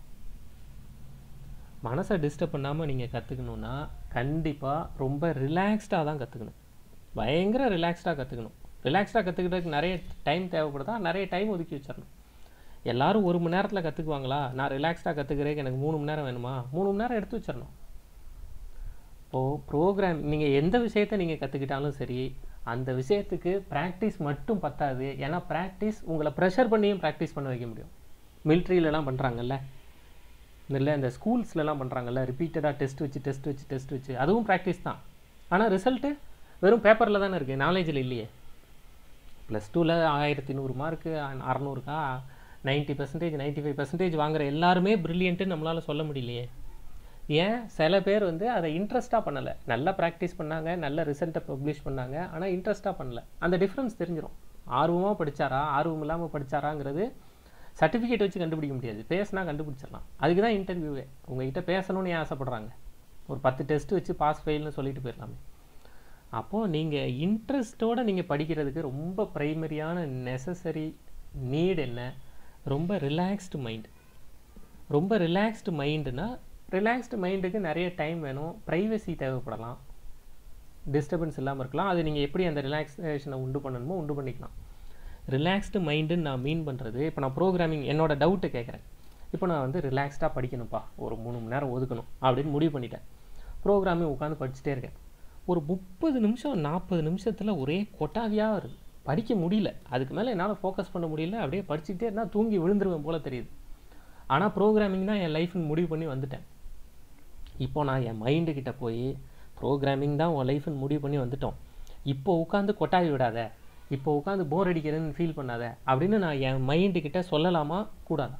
மனசை டிஸ்டர்ப் பண்ணாமல் நீங்கள் கற்றுக்கணுன்னா கண்டிப்பாக ரொம்ப ரிலாக்ஸ்டாக தான் கற்றுக்கணும் பயங்கர ரிலாக்ஸ்டாக கற்றுக்கணும் ரிலாக்ஸ்டாக கற்றுக்கிட்டதுக்கு நிறைய டைம் தேவைப்படுதா நிறைய டைம் ஒதுக்கி வச்சிடணும் எல்லாரும் ஒரு மணி நேரத்தில் கற்றுக்குவாங்களா நான் ரிலாக்ஸ்டாக கற்றுக்கிறேன் எனக்கு மூணு மணி நேரம் வேணுமா மூணு மணி நேரம் எடுத்து வச்சிடணும் இப்போது ப்ரோக்ராம் நீங்கள் எந்த விஷயத்தை நீங்கள் கற்றுக்கிட்டாலும் சரி அந்த விஷயத்துக்கு ப்ராக்டிஸ் மட்டும் பத்தாது ஏன்னா ப்ராக்டிஸ் உங்களை ப்ரெஷர் பண்ணியும் ப்ராக்டிஸ் பண்ண வைக்க முடியும் மிலிட்ரியிலலாம் பண்ணுறாங்கல்ல இல்லை இந்த ஸ்கூல்ஸ்லலாம் பண்ணுறாங்கல்ல ரிப்பீட்டடாக டெஸ்ட் வச்சு டெஸ்ட் வச்சு டெஸ்ட் வச்சு அதுவும் ப்ராக்டிஸ் தான் ஆனால் ரிசல்ட்டு வெறும் பேப்பரில் தானே இருக்குது நாலேஜில் இல்லையே ப்ளஸ் டூவில் ஆயிரத்தி நூறு மார்க்கு அறநூறுக்கா ninety percentage ninety five percentage வாங்குற எல்லாருமே ப்ரில்லியன்ட்டு நம்மளால் சொல்ல முடியலையே ஏன் சில பேர் வந்து அதை இன்ட்ரெஸ்ட்டாக பண்ணலை நல்லா ப்ராக்டிஸ் பண்ணாங்க நல்ல ரிசல்ட்டை பப்ளிஷ் பண்ணாங்க ஆனால் இன்ட்ரெஸ்ட்டாக பண்ணல அந்த டிஃப்ரென்ஸ் தெரிஞ்சிடும் ஆர்வமாக படிச்சாரா ஆர்வம் இல்லாமல் படிச்சாராங்கிறது சர்டிஃபிகேட் வச்சு கண்டுபிடிக்க முடியாது பேசினா கண்டுபிடிச்சிடலாம் அதுக்கு தான் இன்டர்வியூவே உங்ககிட்ட பேசணும்னு ஏன் ஆசைப்படுறாங்க ஒரு பத்து டெஸ்ட் வச்சு பாஸ் ஃபெயில்னு சொல்லிட்டு போயிடலாமே அப்போது நீங்கள் இன்ட்ரெஸ்ட்டோடு நீங்கள் படிக்கிறதுக்கு ரொம்ப ப்ரைமரியான நெசசரி நீட் என்ன ரொம்ப ரிலாக்ஸ்டு மைண்ட் ரொம்ப ரிலாக்ஸ்டு மைண்டுனா ரிலாக்ஸ்டு மைண்டுக்கு நிறைய டைம் வேணும் ப்ரைவசி தேவைப்படலாம் டிஸ்டர்பன்ஸ் இல்லாமல் இருக்கலாம் அது நீங்கள் எப்படி அந்த ரிலாக்ஸேஷனை உண்டு பண்ணணுமோ உண்டு பண்ணிக்கலாம் ரிலாக்ஸ்டு மைண்டுன்னு நான் மீன் பண்ணுறது இப்போ நான் ப்ரோக்ராமிங் என்னோட டவுட்டு கேட்குறேன் இப்போ நான் வந்து ரிலாக்ஸ்டாக படிக்கணும்ப்பா ஒரு மூணு மணி நேரம் ஒதுக்கணும் அப்படின்னு முடிவு பண்ணிட்டேன் ப்ரோக்ராமிங் உட்காந்து படிச்சுட்டே இருக்கேன் ஒரு முப்பது நிமிஷம் நாற்பது நிமிஷத்தில் ஒரே கொட்டாவியாக வருது படிக்க முடியல அதுக்கு மேலே என்னால் ஃபோக்கஸ் பண்ண முடியல அப்படியே படிச்சுக்கிட்டே இருந்தால் தூங்கி விழுந்துருவேன் போல தெரியுது ஆனால் ப்ரோக்ராமிங் தான் என் லைஃப்னு முடிவு பண்ணி வந்துட்டேன் இப்போ நான் என் மைண்டு கிட்ட போய் ப்ரோக்ராமிங் தான் உன் லைஃப்னு முடிவு பண்ணி வந்துட்டோம் இப்போ உட்காந்து கொட்டாவி விடாத இப்போ உட்காந்து போர் அடிக்கிறேன்னு ஃபீல் பண்ணாத அப்படின்னு நான் என் மைண்டு கிட்ட சொல்லலாமா கூடாதா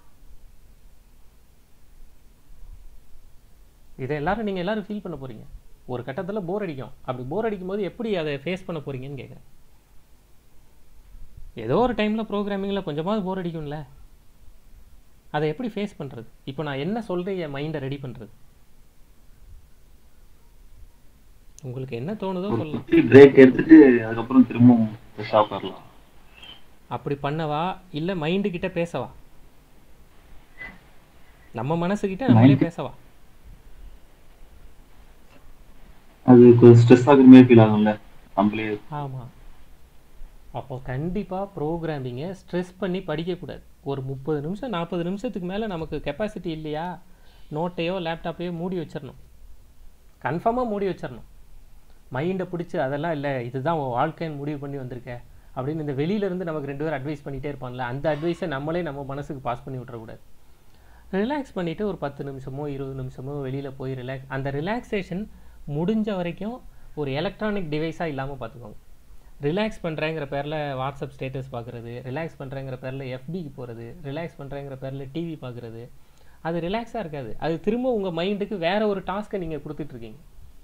இதை எல்லாரும் நீங்கள் எல்லாரும் ஃபீல் பண்ண போறீங்க ஒரு கட்டத்தில் போர் அடிக்கும் அப்படி போர் அடிக்கும் போது எப்படி அதை ஃபேஸ் பண்ண போறீங்கன்னு கேட்குறேன் ஏதோ ஒரு டைமில் ப்ரோக்ராமிங்கில் கொஞ்சமாவது போர் அடிக்கும்ல அதை எப்படி ஃபேஸ் பண்ணுறது இப்போ நான் என்ன சொல்கிறேன் என் மைண்டை ரெடி பண்ணுறது உங்களுக்கு என்ன தோணுதோ ஒரு சொல்லலாம் குட்டி பிரேக் எடுத்துட்டு அதுக்கப்புறம் திரும்பவும் ஃப்ரெஷ்ஷாக உட்காரலாம் அப்படி பண்ணவா இல்லை மைண்டு கிட்ட பேசவா நம்ம மனசுகிட்ட நம்மளே Mind- பேசவா அது கொஞ்சம் ஸ்ட்ரெஸ் ஆகுற மாதிரி ஃபீல் ஆகும்ல நம்மளே ஆமாம் அப்போ கண்டிப்பாக ப்ரோக்ராமிங்கை ஸ்ட்ரெஸ் பண்ணி படிக்கக்கூடாது ஒரு முப்பது நிமிஷம் நாற்பது நிமிஷத்துக்கு மேலே நமக்கு கெப்பாசிட்டி இல்லையா நோட்டையோ லேப்டாப்பையோ மூடி வச்சிடணும் கன்ஃபார்மாக மூடி வச்சிடணும் மைண்டை பிடிச்சி அதெல்லாம் இல்லை இதுதான் உன் வாழ்க்கைன்னு முடிவு பண்ணி வந்திருக்க அப்படின்னு இந்த வெளியில இருந்து நமக்கு ரெண்டு பேரும் அட்வைஸ் பண்ணிகிட்டே இருப்பான்ல அந்த அட்வைஸை நம்மளே நம்ம மனசுக்கு பாஸ் பண்ணி விட்டுறக்கூடாது ரிலாக்ஸ் பண்ணிவிட்டு ஒரு பத்து நிமிஷமோ இருபது நிமிஷமோ வெளியில் போய் ரிலாக்ஸ் அந்த ரிலாக்ஸேஷன் முடிஞ்ச வரைக்கும் ஒரு எலக்ட்ரானிக் டிவைஸாக இல்லாமல் பார்த்துக்கோங்க ரிலாக்ஸ் பண்ணுறேங்கிற பேரில் வாட்ஸ்அப் ஸ்டேட்டஸ் பார்க்குறது ரிலாக்ஸ் பண்ணுறேங்கிற பேரில் எஃபிக்கு போகிறது ரிலாக்ஸ் பண்ணுறேங்கிற பேரில் டிவி பார்க்குறது அது ரிலாக்ஸாக இருக்காது அது திரும்ப உங்கள் மைண்டுக்கு வேற ஒரு டாஸ்க்கை நீங்கள் கொடுத்துட்ருக்கீங்க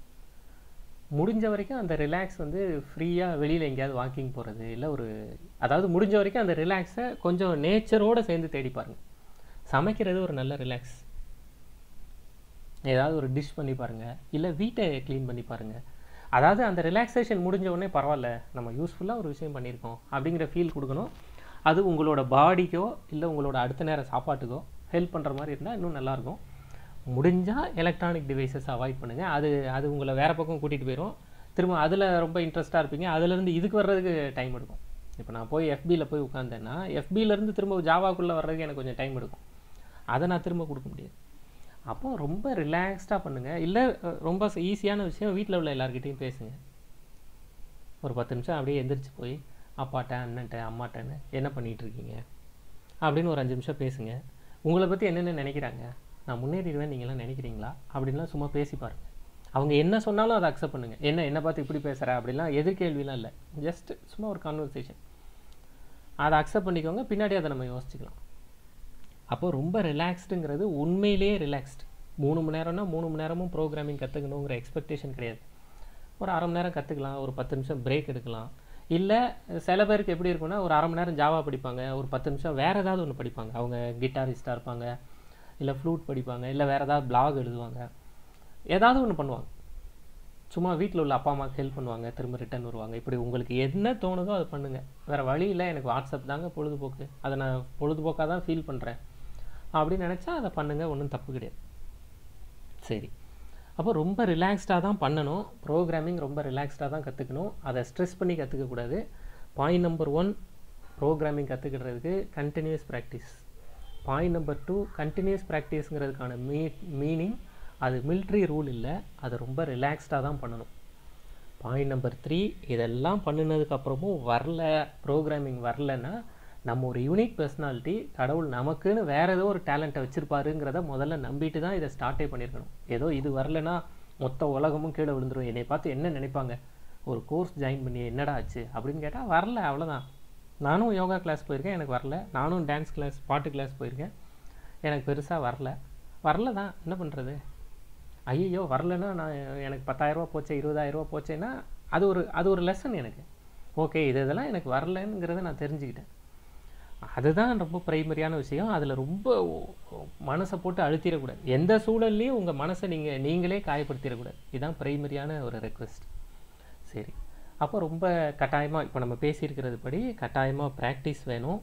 முடிஞ்ச வரைக்கும் அந்த ரிலாக்ஸ் வந்து ஃப்ரீயாக வெளியில் எங்கேயாவது வாக்கிங் போகிறது இல்லை ஒரு அதாவது முடிஞ்ச வரைக்கும் அந்த ரிலாக்ஸை கொஞ்சம் நேச்சரோடு சேர்ந்து தேடி பாருங்க சமைக்கிறது ஒரு நல்ல ரிலாக்ஸ் ஏதாவது ஒரு டிஷ் பண்ணி பாருங்கள் இல்லை வீட்டை க்ளீன் பண்ணி பாருங்கள் அதாவது அந்த ரிலாக்ஸேஷன் முடிஞ்ச உடனே பரவாயில்ல நம்ம யூஸ்ஃபுல்லாக ஒரு விஷயம் பண்ணியிருக்கோம் அப்படிங்கிற ஃபீல் கொடுக்கணும் அது உங்களோட பாடிக்கோ இல்லை உங்களோட அடுத்த நேர சாப்பாட்டுக்கோ ஹெல்ப் பண்ணுற மாதிரி இருந்தால் இன்னும் நல்லாயிருக்கும் முடிஞ்சால் எலக்ட்ரானிக் டிவைசஸ் அவாய்ட் பண்ணுங்கள் அது அது உங்களை வேறு பக்கம் கூட்டிகிட்டு போயிடும் திரும்ப அதில் ரொம்ப இன்ட்ரெஸ்ட்டாக இருப்பீங்க அதுலேருந்து இதுக்கு வர்றதுக்கு டைம் எடுக்கும் இப்போ நான் போய் FB-ல போய் உட்காந்தேன்னா FB-ல-இருந்து திரும்ப ஜாவாக்குள்ளே வர்றதுக்கு எனக்கு கொஞ்சம் டைம் எடுக்கும் அதை நான் திரும்ப கொடுக்க முடியாது அப்போ ரொம்ப ரிலாக்ஸ்டாக பண்ணுங்கள் இல்லை ரொம்ப ஈஸியான விஷயம் வீட்டில் உள்ள எல்லாருக்கிட்டையும் பேசுங்க ஒரு பத்து நிமிஷம் அப்படியே எந்திரிச்சு போய் அப்பாட்ட அண்ணன்ட்ட அம்மாட்டன்னு என்ன பண்ணிட்டு இருக்கீங்க அப்படின்னு ஒரு அஞ்சு நிமிஷம் பேசுங்க உங்களை பற்றி என்னென்ன நினைக்கிறாங்க நான் முன்னேறிடுவேன் நீங்களாம் நினைக்கிறீங்களா அப்படின்லாம் சும்மா பேசி பாருங்க அவங்க என்ன சொன்னாலும் அதை அக்செப்ட் பண்ணுங்க என்ன என்னை பார்த்து இப்படி பேசுகிற அப்படிலாம் எதிர்கேள்விலாம் இல்லை ஜஸ்ட் சும்மா ஒரு கான்வர்சேஷன் அதை அக்செப்ட் பண்ணிக்கோங்க பின்னாடி அதை நம்ம யோசிச்சுக்கலாம் அப்போ ரொம்ப ரிலாக்ஸ்டுங்கிறது உண்மையிலேயே ரிலாக்ஸ்டு மூணு மணி நேரம்னா மூணு மணி நேரமும் ப்ரோக்ராமிங் கற்றுக்கணுங்கிற எக்ஸ்பெக்டேஷன் கிடையாது ஒரு அரை மணி நேரம் கற்றுக்கலாம் ஒரு பத்து நிமிஷம் பிரேக் எடுக்கலாம் இல்லை சில பேருக்கு எப்படி இருக்கும்னா ஒரு அரை மணி நேரம் ஜாவா படிப்பாங்க ஒரு பத்து நிமிஷம் வேறு ஏதாவது ஒன்று படிப்பாங்க அவங்க கிட்டாரிஸ்டாக இருப்பாங்க இல்லை ஃப்ளூட் படிப்பாங்க இல்லை வேறு ஏதாவது பிளாக் எழுதுவாங்க ஏதாவது ஒன்று பண்ணுவாங்க சும்மா வீட்டில் உள்ள அப்பா அம்மாவுக்கு ஹெல்ப் பண்ணுவாங்க திரும்ப ரிட்டர்ன் வருவாங்க இப்படி உங்களுக்கு என்ன தோணுதோ அதை பண்ணுங்கள் வேறு வழி இல்லை எனக்கு வாட்ஸ்அப் தாங்க பொழுதுபோக்கு அதை நான் பொழுதுபோக்காக தான் ஃபீல் பண்ணுறேன் அப்படின்னு நினச்சா அதை பண்ணுங்கள் ஒன்றும் தப்பு கிடையாது சரி அப்போ ரொம்ப ரிலாக்ஸ்டாக தான் பண்ணணும் ப்ரோக்ராமிங் ரொம்ப ரிலாக்ஸ்டாக தான் கற்றுக்கணும் அதை ஸ்ட்ரெஸ் பண்ணி கற்றுக்கக்கூடாது பாயிண்ட் நம்பர் ஒன் ப்ரோக்ராமிங் கற்றுக்கிறதுக்கு continuous practice point number two continuous ப்ராக்டிஸ்ங்கிறதுக்கான மீ மீனிங் அது மிலிட்ரி ரூல் இல்லை அது ரொம்ப ரிலாக்ஸ்டாக தான் பண்ணணும் பாயிண்ட் நம்பர் த்ரீ இதெல்லாம் பண்ணினதுக்கப்புறமும் வரல ப்ரோக்ராமிங் வரலன்னா நம்ம ஒரு யூனிக் பர்சனாலிட்டி கடவுள் நமக்குன்னு வேறு ஏதோ ஒரு டேலண்ட்டை வச்சுருப்பாருங்கிறத முதல்ல நம்பிட்டு தான் இதை ஸ்டார்ட்டே பண்ணியிருக்கணும் ஏதோ இது வரலனா மொத்த உலகமும் கீழே விழுந்துரும் என்னை பார்த்து என்ன நினைப்பாங்க ஒரு கோர்ஸ் ஜாயின் பண்ணி என்னடா ஆச்சு அப்படின்னு கேட்டால் வரல அவ்வளோதான் நானும் யோகா கிளாஸ் போயிருக்கேன் எனக்கு வரல நானும் டான்ஸ் கிளாஸ் பாட்டு கிளாஸ் போயிருக்கேன் எனக்கு பெருசாக வரல வரல தான் என்ன பண்ணுறது ஐயோ வரலன்னா நான் எனக்கு பத்தாயிரரூபா போச்சே இருபதாயிரரூபா போச்சேன்னா அது ஒரு அது ஒரு லெசன் எனக்கு ஓகே இது இதெல்லாம் எனக்கு வரலங்கிறத நான் தெரிஞ்சுக்கிட்டேன் அதுதான் ரொம்ப பிரைமரியான விஷயம் அதில் ரொம்ப மனசை போட்டு அழுத்திடக்கூடாது எந்த சூழல்லையும் உங்கள் மனசை நீங்கள் நீங்களே காயப்படுத்திடக்கூடாது இதுதான் பிரைமரியான ஒரு ரெக்வெஸ்ட் சரி அப்போ ரொம்ப கட்டாயமாக இப்போ நம்ம பேசியிருக்கிறது படி கட்டாயமாக ப்ராக்டிஸ் வேணும்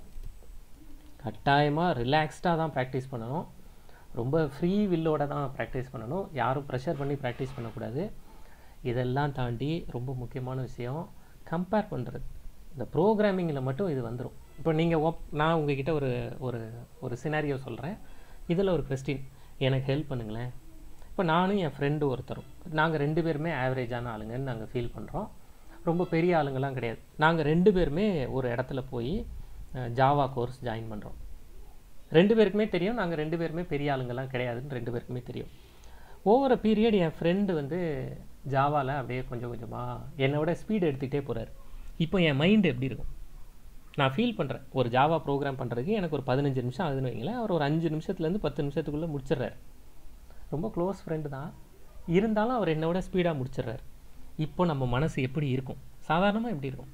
கட்டாயமாக ரிலாக்ஸ்டாக தான் ப்ராக்டிஸ் பண்ணணும் ரொம்ப ஃப்ரீ வில்லோட தான் ப்ராக்டிஸ் பண்ணணும் யாரும் ப்ரெஷர் பண்ணி ப்ராக்டிஸ் பண்ணக்கூடாது இதெல்லாம் தாண்டி ரொம்ப முக்கியமான விஷயம் கம்பேர் பண்ணுறது இந்த ப்ரோக்ராமிங்கில் மட்டும் இது வந்துடும் இப்போ நீங்கள் ஒப் நான் உங்ககிட்ட ஒரு ஒரு ஒரு சினாரியோ சொல்கிறேன் இதில் ஒரு கொஸ்டின் எனக்கு ஹெல்ப் பண்ணுங்களேன் இப்போ நானும் என் ஃப்ரெண்டு ஒருத்தரும் நாங்கள் ரெண்டு பேருமே ஆவரேஜான ஆளுங்கன்னு நாங்கள் ஃபீல் பண்ணுறோம் ரொம்ப பெரிய ஆளுங்கெல்லாம் கிடையாது நாங்கள் ரெண்டு பேருமே ஒரு இடத்துல போய் ஜாவா கோர்ஸ் ஜாயின் பண்ணுறோம் ரெண்டு பேருக்குமே தெரியும் நாங்கள் ரெண்டு பேருமே பெரிய ஆளுங்கெல்லாம் கிடையாதுன்னு ரெண்டு பேருக்குமே தெரியும் ஒவ்வொரு பீரியட் என் ஃப்ரெண்டு வந்து ஜாவாவில் அப்படியே கொஞ்சம் கொஞ்சமாக என்னோட ஸ்பீடு எடுத்துக்கிட்டே போகிறார் இப்போ என் மைண்டு எப்படி இருக்கும் நான் ஃபீல் பண்ணுறேன் ஒரு ஜாவா ப்ரோக்ராம் பண்ணுறதுக்கு எனக்கு ஒரு பதினஞ்சு நிமிஷம் ஆகுதுன்னு வைங்களேன் அவர் ஒரு அஞ்சு நிமிஷத்துலேருந்து பத்து நிமிஷத்துக்குள்ளே முடிச்சிடுறாரு ரொம்ப க்ளோஸ் ஃப்ரெண்டு தான் இருந்தாலும் அவர் என்னோட ஸ்பீடாக முடிச்சிடுறாரு இப்போ நம்ம மனசு எப்படி இருக்கும் சாதாரணமாக எப்படி இருக்கும்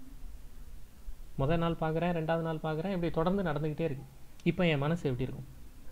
முதல் நாள் பார்க்குறேன் ரெண்டாவது நாள் பார்க்குறேன் இப்படி தொடர்ந்து நடந்துக்கிட்டே இருக்கு இப்போ என் மனசு எப்படி இருக்கும்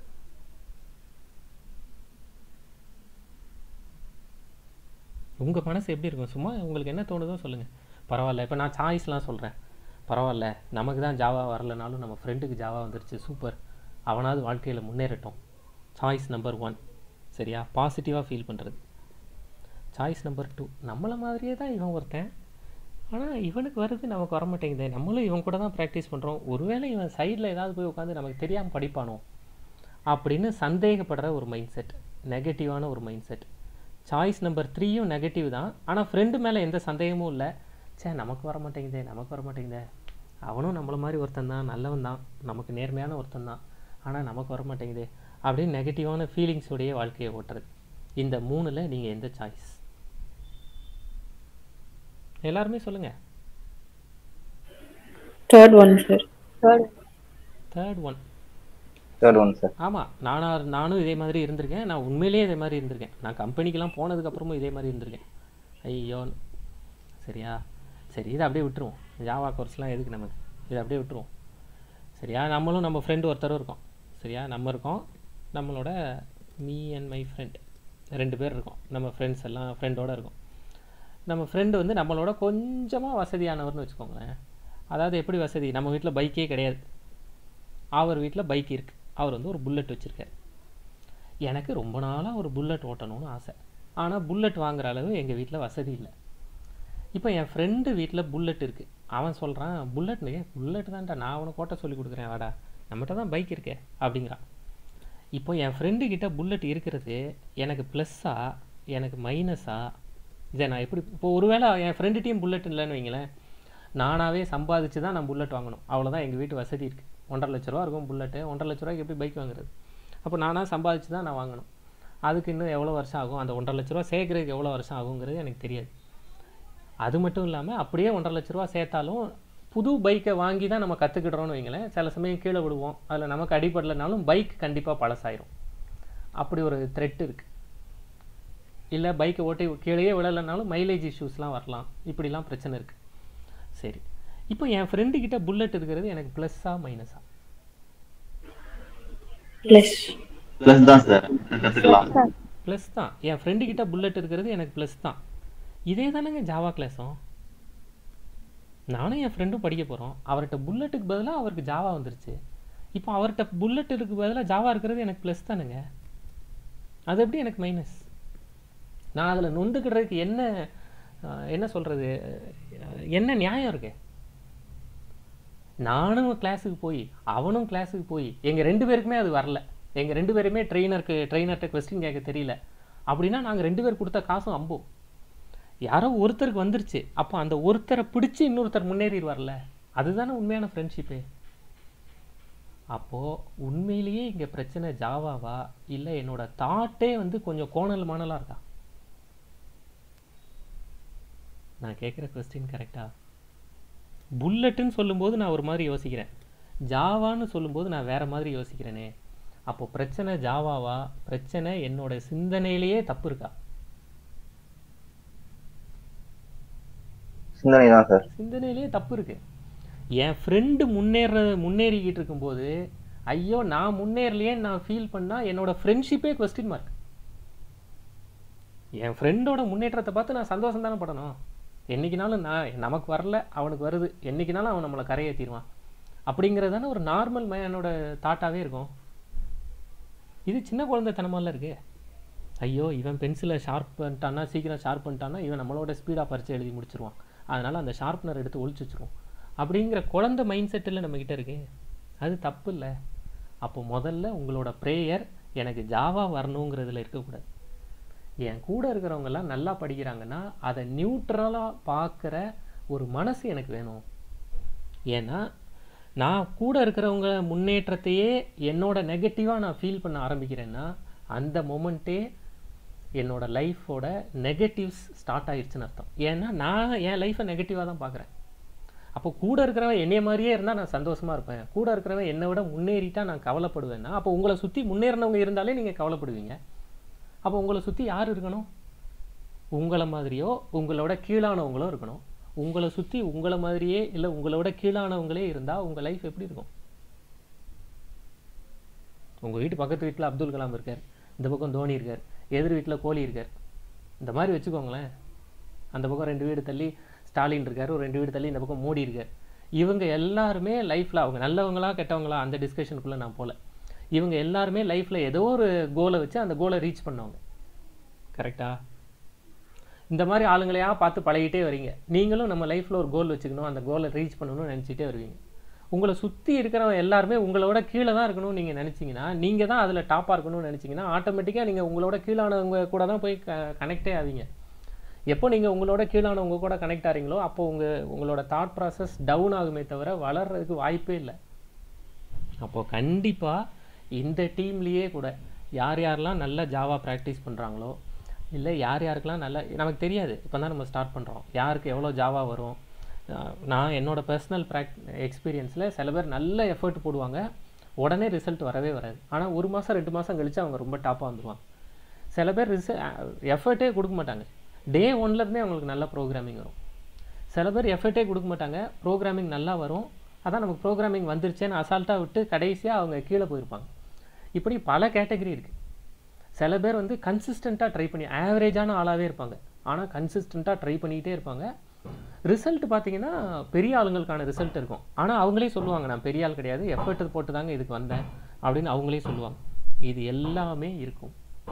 உங்கள் மனசு எப்படி இருக்கும் சும்மா உங்களுக்கு என்ன தோணுதோ சொல்லுங்கள் பரவாயில்ல இப்போ நான் சாய்ஸ்லாம் சொல்கிறேன் பரவாயில்ல நமக்கு தான் ஜாவா வரலனாலும் நம்ம ஃப்ரெண்டுக்கு ஜாவா வந்துருச்சு சூப்பர் அவனாவது வாழ்க்கையில் முன்னேறட்டும் சாய்ஸ் நம்பர் ஒன் சரியா பாசிட்டிவாக ஃபீல் பண்ணுறது சாய்ஸ் நம்பர் டூ நம்மளை மாதிரியே தான் இவன் ஒருத்தன் ஆனால் இவனுக்கு வருது நமக்கு வர மாட்டேங்குது நம்மளும் இவன் கூட தான் ப்ராக்டிஸ் பண்ணுறோம் ஒருவேளை இவன் சைடில் ஏதாவது போய் உட்காந்து நமக்கு தெரியாமல் படிப்பானோ அப்படின்னு சந்தேகப்படுற ஒரு மைண்ட் செட் நெகட்டிவான ஒரு மைண்ட் செட் சாய்ஸ் நம்பர் த்ரீயும் நெகட்டிவ் தான் ஆனால் ஃப்ரெண்டு மேலே எந்த சந்தேகமும் இல்லை சே நமக்கு வர மாட்டேங்குதே நமக்கு வர மாட்டேங்குதே அவனும் நம்மள மாதிரி ஒருத்தன் தான் நல்லவன் தான் நமக்கு நேர்மையான ஒருத்தன் தான் ஆனால் நமக்கு வர மாட்டேங்குதே அப்படின்னு நெகட்டிவான ஃபீலிங்ஸோடைய வாழ்க்கையை ஓட்டுறது இந்த மூணில் நீங்கள் எந்த சாய்ஸ் எல்லாருமே சொல்லுங்கள் third one sir third one third one sir ஆமாம் நானா நானும் இதே மாதிரி இருந்திருக்கேன் நான் உண்மையிலேயே இதே மாதிரி இருந்திருக்கேன் நான் கம்பெனிக்கெலாம் போனதுக்கப்புறமும் இதே மாதிரி இருந்திருக்கேன் ஐயோ சரியா சரி இதை அப்படியே விட்டுருவோம் ஜாவா கோர்ஸ்லாம் எதுக்கு நமக்கு இதை அப்படியே விட்டுருவோம் சரியா நம்மளும் நம்ம ஃப்ரெண்டு ஒருத்தரும் இருக்கோம் சரியா நம்ம இருக்கோம் நம்மளோட மீ அண்ட் மை ஃப்ரெண்ட் ரெண்டு பேர் இருக்கோம் நம்ம ஃப்ரெண்ட்ஸ் எல்லாம் ஃப்ரெண்டோட இருக்கோம் நம்ம ஃப்ரெண்டு வந்து நம்மளோட கொஞ்சமாக வசதியானவர்னு வச்சுக்கோங்களேன் அதாவது எப்படி வசதி நம்ம வீட்டில் பைக்கே கிடையாது அவர் வீட்டில் பைக் இருக்குது அவர் வந்து ஒரு புல்லட் வச்சுருக்காரு எனக்கு ரொம்ப நாளாக ஒரு புல்லட் ஓட்டணும்னு ஆசை ஆனால் புல்லட் வாங்குற அளவு எங்கள் வீட்டில் வசதி இல்லை இப்போ என் ஃப்ரெண்டு வீட்டில் புல்லட் இருக்குது அவன் சொல்கிறான் புல்லட்னு புல்லட் தான்டா நான் அவனுக்கு ஓட்ட சொல்லி கொடுக்குறேன் வாடா நம்மகிட்ட தான் பைக் இருக்கே அப்படிங்கிறான் இப்போ என் ஃப்ரெண்டு கிட்ட புல்லட் இருக்கிறது எனக்கு ப்ளஸ்ஸா எனக்கு மைனஸா இதை நான் எப்படி இப்போ ஒருவேளை என் ஃப்ரெண்டுகிட்டையும் புல்லட் இல்லைன்னு வைங்களேன் நானாகவே சம்பாதிச்சு தான் நான் புல்லட் வாங்கணும் அவ்வளோதான் எங்கள் வீட்டு வசதி இருக்குது ஒன்றரை லட்ச ரூபா இருக்கும் புல்லட்டு ஒன்றரை லட்ச ரூபாய்க்கு எப்படி பைக் வாங்குறது அப்போ நானாக சம்பாதிச்சு தான் நான் வாங்கணும் அதுக்கு இன்னும் எவ்வளோ வருஷம் ஆகும் அந்த ஒன்றரை லட்ச ரூபா சேர்க்குறதுக்கு எவ்வளோ வருஷம் ஆகுங்கிறது எனக்கு தெரியாது அது மட்டும் இல்லாமல் அப்படியே ஒன்றரை லட்ச ரூபா சேர்த்தாலும் புது பைக்கை வாங்கி தான் நம்ம கற்றுக்கிடுறோன்னு வைங்களேன் சில சமயம் கீழே விடுவோம் அதில் நமக்கு அடிபடலைனாலும் பைக் கண்டிப்பாக பழசாயிரும் அப்படி ஒரு த்ரெட் இருக்குது இல்லை பைக்கை ஓட்டி கீழேயே விழலைனாலும் மைலேஜ் இஷ்யூஸ்லாம் வரலாம் இப்படிலாம் பிரச்சனை இருக்குது சரி இப்போ என் ஃப்ரெண்டு கிட்ட புல்லட் இருக்கிறது எனக்கு ப்ளஸ்ஸா மைனஸா பிளஸ் பிளஸ் தான் சார் கத்துக்கலாம் ப்ளஸ் தான் என் ஃப்ரெண்டு கிட்ட புல்லட் இருக்கிறது எனக்கு ப்ளஸ் தான் இதே தானேங்க ஜாவா கிளாஸும் நானும் என் ஃப்ரெண்டும் படிக்க போகிறோம் அவர்கிட்ட புல்லட்டுக்கு பதிலாக அவருக்கு ஜாவா வந்துருச்சு இப்போ அவர்கிட்ட புல்லட்டுக்கு பதிலாக ஜாவா இருக்கிறது எனக்கு ப்ளஸ் தானுங்க அது எப்படி எனக்கு மைனஸ் நான் அதில் நொந்துக்கிடுறதுக்கு என்ன அஹ், என்ன சொல்கிறது என்ன நியாயம் இருக்கு நானும் கிளாஸுக்கு போய் அவனும் கிளாஸுக்கு போய் எங்கள் ரெண்டு பேருக்குமே அது வரல எங்கள் ரெண்டு பேருமே ட்ரெயினருக்கு ட்ரெயினர்கிட்ட கொஸ்டின் கேட்க தெரியல அப்படின்னா நாங்கள் ரெண்டு பேர் கொடுத்த காசும் அம்போ யாரோ ஒருத்தருக்கு வந்துருச்சு அப்போ அந்த ஒருத்தரை பிடிச்சி இன்னொருத்தர் முன்னேறிடுவார்ல அதுதானே உண்மையான ஃப்ரெண்ட்ஷிப்பு அப்போது உண்மையிலேயே இங்கே பிரச்சனை ஜாவாவா இல்லை என்னோட தாட்டே வந்து கொஞ்சம் கோணல் மாணலாக இருக்கா நான் கேட்குற கொஸ்டின் கரெக்டா புல்லட்டுன்னு சொல்லும்போது நான் ஒரு மாதிரி யோசிக்கிறேன் ஜாவான்னு சொல்லும்போது நான் வேற மாதிரி யோசிக்கிறேனே அப்போ பிரச்சனை ஜாவாவா பிரச்சனை என்னோட சிந்தனையிலேயே தப்பு இருக்கா சிந்தனை தான் சார் சிந்தனையிலேயே தப்பு இருக்கு என் ஃப்ரெண்டு முன்னேற முன்னேறிக்கிட்டு இருக்கும்போது ஐயோ நான் முன்னேறலையேன்னு நான் ஃபீல் பண்ணா என்னோட ஃப்ரெண்ட்ஷிப்பே கொஸ்டின் மார்க் என் ஃப்ரெண்டோட முன்னேற்றத்தை பார்த்து நான் சந்தோஷம் தானே படணும் என்னைக்குனாலும் நான் நமக்கு வரல அவனுக்கு வருது என்னைக்குனாலும் அவன் நம்மளை கரையேற்றிடுவான் அப்படிங்கிறது தானே ஒரு நார்மல் மேனோட தாட்டாகவே இருக்கும் இது சின்ன குழந்தைத்தனமால இருக்கு ஐயோ இவன் பென்சிலை ஷார்ப் பண்ணிட்டான்னா சீக்கிரம் ஷார்ப் பண்ணிட்டான்னா இவன் நம்மளோட ஸ்பீடாக பரிச்சு எழுதி முடிச்சிருவான் அதனால் அந்த ஷார்ப்னர் எடுத்து ஒழிச்சு வச்சிருவோம் அப்படிங்கிற குழந்தை மைண்ட் செட்டில் நம்மக்கிட்ட இருக்கு அது தப்பு இல்லை அப்போ முதல்ல உங்களோட ப்ரேயர் எனக்கு ஜாவா வரணுங்கிறதுல இருக்கக்கூடாது என் கூட இருக்கிறவங்கெல்லாம் நல்லா படிக்கிறாங்கன்னா அதை நியூட்ரலாக பார்க்குற ஒரு மனசு எனக்கு வேணும் ஏன்னா நான் கூட இருக்கிறவங்க முன்னேற்றத்தையே என்னோட நெகட்டிவாக நான் ஃபீல் பண்ண ஆரம்பிக்கிறேன்னா அந்த மொமெண்ட்டே என்னோட லைஃபோட நெகட்டிவ்ஸ் ஸ்டார்ட் ஆயிடுச்சுன்னு அர்த்தம் ஏன்னா நான் என் லைஃப்பை நெகட்டிவாக தான் பார்க்குறேன் அப்போ கூட இருக்கிறவன் என்னைய மாதிரியே இருந்தால் நான் சந்தோஷமாக இருப்பேன் கூட இருக்கிறவன் என்னை விட முன்னேறிட்டா நான் கவலைப்படுவேன்னா அப்போ உங்களை சுற்றி முன்னேறினவங்க இருந்தாலே நீங்கள் கவலைப்படுவீங்க அப்போ உங்களை சுற்றி யார் இருக்கணும் உங்களை மாதிரியோ உங்களோட கீழானவங்களோ இருக்கணும் உங்களை சுற்றி உங்களை மாதிரியே இல்லை உங்களோட கீழானவங்களே இருந்தால் உங்கள் லைஃப் எப்படி இருக்கும் உங்கள் வீட்டு பக்கத்து வீட்டில் அப்துல் கலாம் இருக்கார் இந்த பக்கம் தோனி இருக்கார் எதிர் வீட்டில் கோலி இருக்கார் இந்த மாதிரி வச்சுக்கோங்களேன் அந்த பக்கம் ரெண்டு வீடு தள்ளி ஸ்டாலின் இருக்கார் ஒரு ரெண்டு வீடு தள்ளி இந்த பக்கம் மோடி இருக்கார் இவங்க எல்லாருமே லைஃப்பில் அவங்க நல்லவங்களா கெட்டவங்களா அந்த டிஸ்கஷனுக்குள்ளே நான் போகல இவங்க எல்லாருமே லைஃப்பில் ஏதோ ஒரு கோலை வச்சு அந்த கோலை ரீச் பண்ணவங்க கரெக்டா இந்த மாதிரி ஆளுங்களையா பார்த்து பழகிட்டே வரீங்க நீங்களும் நம்ம லைஃப்பில் ஒரு கோல் வச்சுக்கணும் அந்த கோலை ரீச் பண்ணணும்னு நினச்சிட்டே வருவீங்க உங்களை சுற்றி இருக்கிறவங்க எல்லாருமே உங்களோட கீழே தான் இருக்கணும்னு நீங்கள் நினச்சிங்கன்னா நீங்கள் தான் அதில் டாப்பாக இருக்கணும்னு நினச்சிங்கன்னா ஆட்டோமேட்டிக்காக நீங்கள் உங்களோட கீழானவங்க கூட தான் போய் க கனெக்டே ஆவீங்க எப்போ நீங்கள் உங்களோட கீழானவங்க கூட கனெக்ட் ஆகிறீங்களோ அப்போ உங்கள் உங்களோட தாட் ப்ராசஸ் டவுன் ஆகுமே தவிர வளர்றதுக்கு வாய்ப்பே இல்லை அப்போது கண்டிப்பாக இந்த டீம்லேயே கூட யார் யாரெல்லாம் நல்ல ஜாவா ப்ராக்டிஸ் பண்ணுறாங்களோ இல்லை யார் யாருக்கெல்லாம் நல்ல நமக்கு தெரியாது இப்போ தான் நம்ம ஸ்டார்ட் பண்ணுறோம் யாருக்கு எவ்வளோ ஜாவா வரும் அஹ் நான் என்னோட பர்சனல் ப்ராக் எக்ஸ்பீரியன்ஸில் சில பேர் நல்ல எஃபர்ட் போடுவாங்க உடனே ரிசல்ட் வரவே வராது ஆனால் ஒரு மாதம் ரெண்டு மாதம் கழிச்சு அவங்க ரொம்ப டாப்பாக வந்துடுவாங்க சில பேர் ரிச எஃபர்ட்டே கொடுக்க மாட்டாங்க டே ஒன்லேருந்தே அவங்களுக்கு நல்ல ப்ரோக்ராமிங் வரும் சில பேர் எஃபர்ட்டே கொடுக்க மாட்டாங்க ப்ரோக்ராமிங் நல்லா வரும் அதான் நமக்கு ப்ரோக்ராமிங் வந்துருச்சேன்னு அசால்ட்டாக விட்டு கடைசியாக அவங்க கீழே போயிருப்பாங்க இப்படி பல கேட்டகரி இருக்குது சில பேர் வந்து கன்சிஸ்டண்ட்டாக ட்ரை பண்ணி ஆவரேஜான ஆளாகவே இருப்பாங்க ஆனால் கன்சிஸ்டண்ட்டாக ட்ரை பண்ணிக்கிட்டே இருப்பாங்க ரிசல்ட் பார்த்தீங்கன்னா பெரிய ஆளுங்களுக்கான ரிசல்ட் இருக்கும் ஆனால் அவங்களே சொல்லுவாங்க நான் பெரிய ஆள் கிடையாது எஃபர்ட் போட்டு தாங்க இதுக்கு வந்தேன் அப்படின்னு அவங்களே சொல்லுவாங்க இது எல்லாமே இருக்கும்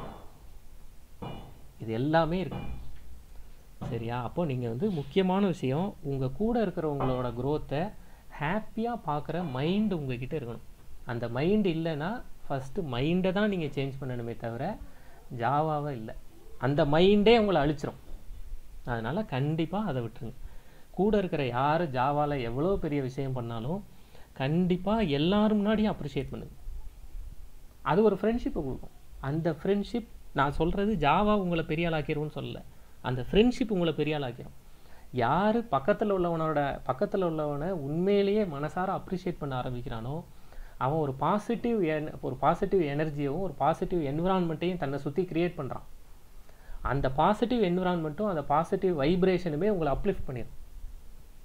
இது எல்லாமே இருக்கும் சரியா அப்போ நீங்கள் வந்து முக்கியமான விஷயம் உங்கள் கூட இருக்கிறவங்களோட growth-அ ஹாப்பியாக பார்க்குற மைண்டு உங்ககிட்ட இருக்கணும் அந்த மைண்டு இல்லைன்னா ஃபஸ்ட்டு மைண்டை தான் நீங்கள் சேஞ்ச் பண்ணணுமே தவிர ஜாவாவை இல்லை அந்த மைண்டே உங்களை அழிச்சிரும் அதனால் கண்டிப்பாக அதை விட்டுருங்க கூட இருக்கிற யார் ஜாவாவில் எவ்வளோ பெரிய விஷயம் பண்ணாலும் கண்டிப்பாக எல்லாரும் முன்னாடியும் அப்ரிஷியேட் பண்ணுங்க அது ஒரு ஃப்ரெண்ட்ஷிப்பை கொடுக்கும் அந்த ஃப்ரெண்ட்ஷிப் நான் சொல்கிறது ஜாவா உங்களை பெரிய ஆளாக்கிரும்னு சொல்லல அந்த ஃப்ரெண்ட்ஷிப் உங்களை பெரிய ஆளாக்கிரும் யார் பக்கத்தில் உள்ளவனோட பக்கத்தில் உள்ளவனை உண்மையிலேயே மனசார அப்ரிஷியேட் பண்ண ஆரம்பிக்கிறானோ அவன் ஒரு பாசிட்டிவ் ஒரு பாசிட்டிவ் எனர்ஜியவும் ஒரு பாசிட்டிவ் என்விரான்மெண்ட்டையும் தன்னை சுற்றி கிரியேட் பண்ணுறான் அந்த பாசிட்டிவ் என்விரான்மெண்ட்டும் அந்த பாசிட்டிவ் வைப்ரேஷனுமே உங்களை அப்லிஃப்ட் பண்ணிடும்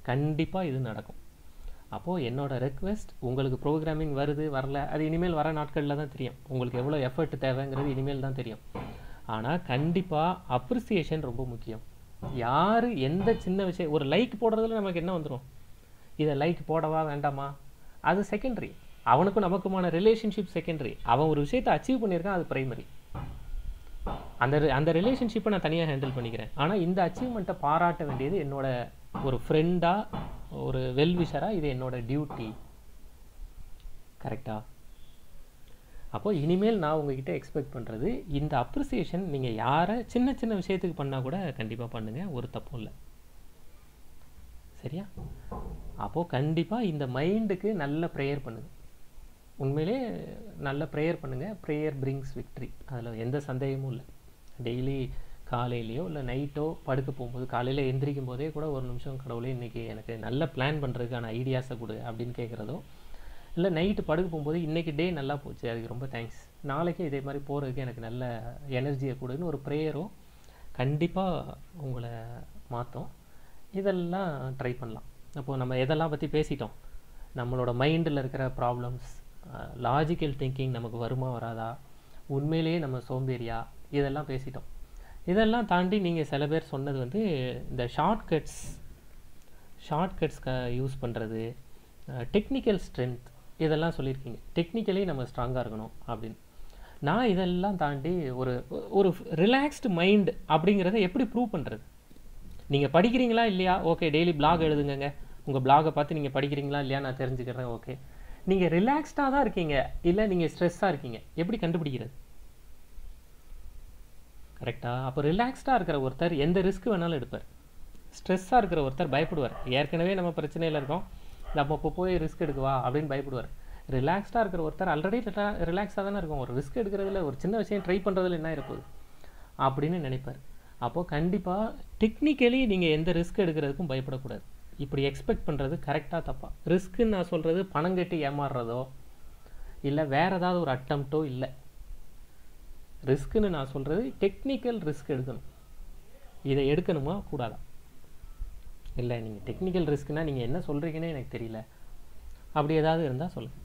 கண்டிப்பாக இது நடக்கும் அப்போது என்னோட ரெக்வெஸ்ட் உங்களுக்கு ப்ரோக்ராமிங் வருது வரல அது இனிமேல் வர நாட்களில் தான் தெரியும் உங்களுக்கு எவ்வளோ எஃபர்ட் தேவைங்கிறது இனிமேல் தான் தெரியும் ஆனால் கண்டிப்பாக அப்ரிசியேஷன் ரொம்ப முக்கியம் யார் எந்த சின்ன விஷயம் ஒரு லைக் போடுறதுல நமக்கு என்ன வந்துடும் இதை லைக் போடவா வேண்டாமா அது செகண்டரி அவனுக்கும் நமக்குமான ரிலேஷன்ஷிப் செகண்டரி அவன் ஒரு விஷயத்தை அச்சீவ் பண்ணியிருக்கான் அது பிரைமரி அந்த re- அந்த ரிலேஷன்ஷிப்பை நான் தனியாக ஹேண்டில் பண்ணிக்கிறேன் ஆனால் இந்த அச்சீவ்மெண்ட்டை பாராட்ட வேண்டியது என்னோட ஒரு ஃப்ரெண்டாக ஒரு வெல்விஷராக இது என்னோட டியூட்டி கரெக்டா அப்போ இனிமேல் நான் உங்ககிட்ட எக்ஸ்பெக்ட் பண்ணுறது இந்த அப்ரிசியேஷன் நீங்கள் யாரை சின்ன சின்ன விஷயத்துக்கு பண்ணால் கூட கண்டிப்பாக பண்ணுங்கள் ஒரு தப்பும் இல்லை சரியா அப்போது கண்டிப்பாக இந்த மைண்டுக்கு நல்ல ப்ரேயர் பண்ணுங்க உண்மையிலே நல்ல ப்ரேயர் பண்ணுங்கள் ப்ரேயர் பிரிங்ஸ் விக்ட்ரி அதில் எந்த சந்தேகமும் இல்லை டெய்லி காலையிலையோ இல்லை நைட்டோ படுக்க போகும்போது காலையில் எந்திரிக்கும் போதே கூட ஒரு நிமிஷம் கடவுளே இன்றைக்கி எனக்கு நல்ல பிளான் பண்ணுறதுக்கான ஐடியாஸை கொடு அப்படின்னு கேட்குறதோ இல்லை நைட்டு படுக்க போகும்போது இன்றைக்கி டே நல்லா போச்சு அதுக்கு ரொம்ப தேங்க்ஸ் நாளைக்கு இதே மாதிரி போகிறதுக்கு எனக்கு நல்ல எனர்ஜியை கொடுன்னு ஒரு ப்ரேயரோ கண்டிப்பாக உங்களை மாற்றும் இதெல்லாம் ட்ரை பண்ணலாம் அப்போது நம்ம எதெல்லாம் பற்றி பேசிட்டோம் நம்மளோட மைண்டில் இருக்கிற ப்ராப்ளம்ஸ் லாஜிக்கல் திங்கிங் நமக்கு வருமா வராதா உண்மையிலேயே நம்ம சோம்பேறியா இதெல்லாம் பேசிட்டோம் இதெல்லாம் தாண்டி நீங்கள் சில பேர் சொன்னது வந்து இந்த ஷார்ட்கட்ஸ் ஷார்ட்கட்ஸ் க யூஸ் பண்ணுறது டெக்னிக்கல் ஸ்ட்ரென்த் இதெல்லாம் சொல்லியிருக்கீங்க டெக்னிக்கலி நம்ம ஸ்ட்ராங்காக இருக்கணும் அப்படின்னு நான் இதெல்லாம் தாண்டி ஒரு ஒரு ரிலாக்ஸ்டு மைண்ட் அப்படிங்கிறத எப்படி ப்ரூவ் பண்ணுறது நீங்கள் படிக்கிறீங்களா இல்லையா ஓகே டெய்லி blog எழுதுங்கங்க உங்கள் பிளாகை பார்த்து நீங்கள் படிக்கிறீங்களா இல்லையா நான் தெரிஞ்சுக்கிறேன் ஓகே நீங்கள் ரிலாக்ஸ்டாக தான் இருக்கீங்க இல்லை நீங்கள் ஸ்ட்ரெஸ்ஸாக இருக்கீங்க எப்படி கண்டுபிடிக்கிறது கரெக்டா அப்போ ரிலாக்ஸ்டாக இருக்கிற ஒருத்தர் எந்த ரிஸ்க் வேணாலும் எடுப்பார் ஸ்ட்ரெஸ்ஸாக இருக்கிற ஒருத்தர் பயப்படுவார் ஏற்கனவே நம்ம பிரச்சனையில் இருக்கோம் நம்ம இப்போ போய் ரிஸ்க் எடுக்கவா அப்படின்னு பயப்படுவார் ரிலாக்ஸ்டாக இருக்கிற ஒருத்தர் ஆல்ரெடி ரிலாக்ஸாக தானே இருக்கும் ஒரு ரிஸ்க் எடுக்கிறதுல ஒரு சின்ன விஷயம் ட்ரை பண்ணுறதுல என்ன இருப்போகுது அப்படின்னு நினைப்பார் அப்போது கண்டிப்பாக டெக்னிக்கலி நீங்கள் எந்த ரிஸ்க் எடுக்கிறதுக்கும் பயப்படக்கூடாது இப்படி எக்ஸ்பெக்ட் பண்ணுறது கரெக்டாக தப்பா ரிஸ்க்குன்னு நான் சொல்கிறது பணம் கட்டி ஏமாறுறதோ இல்லை வேறு ஏதாவது ஒரு அட்டம்ப்டோ இல்லை ரிஸ்க்குன்னு நான் சொல்கிறது டெக்னிக்கல் ரிஸ்க் எடுக்கணும் இதை எடுக்கணுமா கூடாதா இல்லை நீங்கள் டெக்னிக்கல் ரிஸ்க்னா நீங்கள் என்ன சொல்கிறீங்கன்னு எனக்கு தெரியல அப்படி ஏதாவது இருந்தால் சொல்லுங்கள்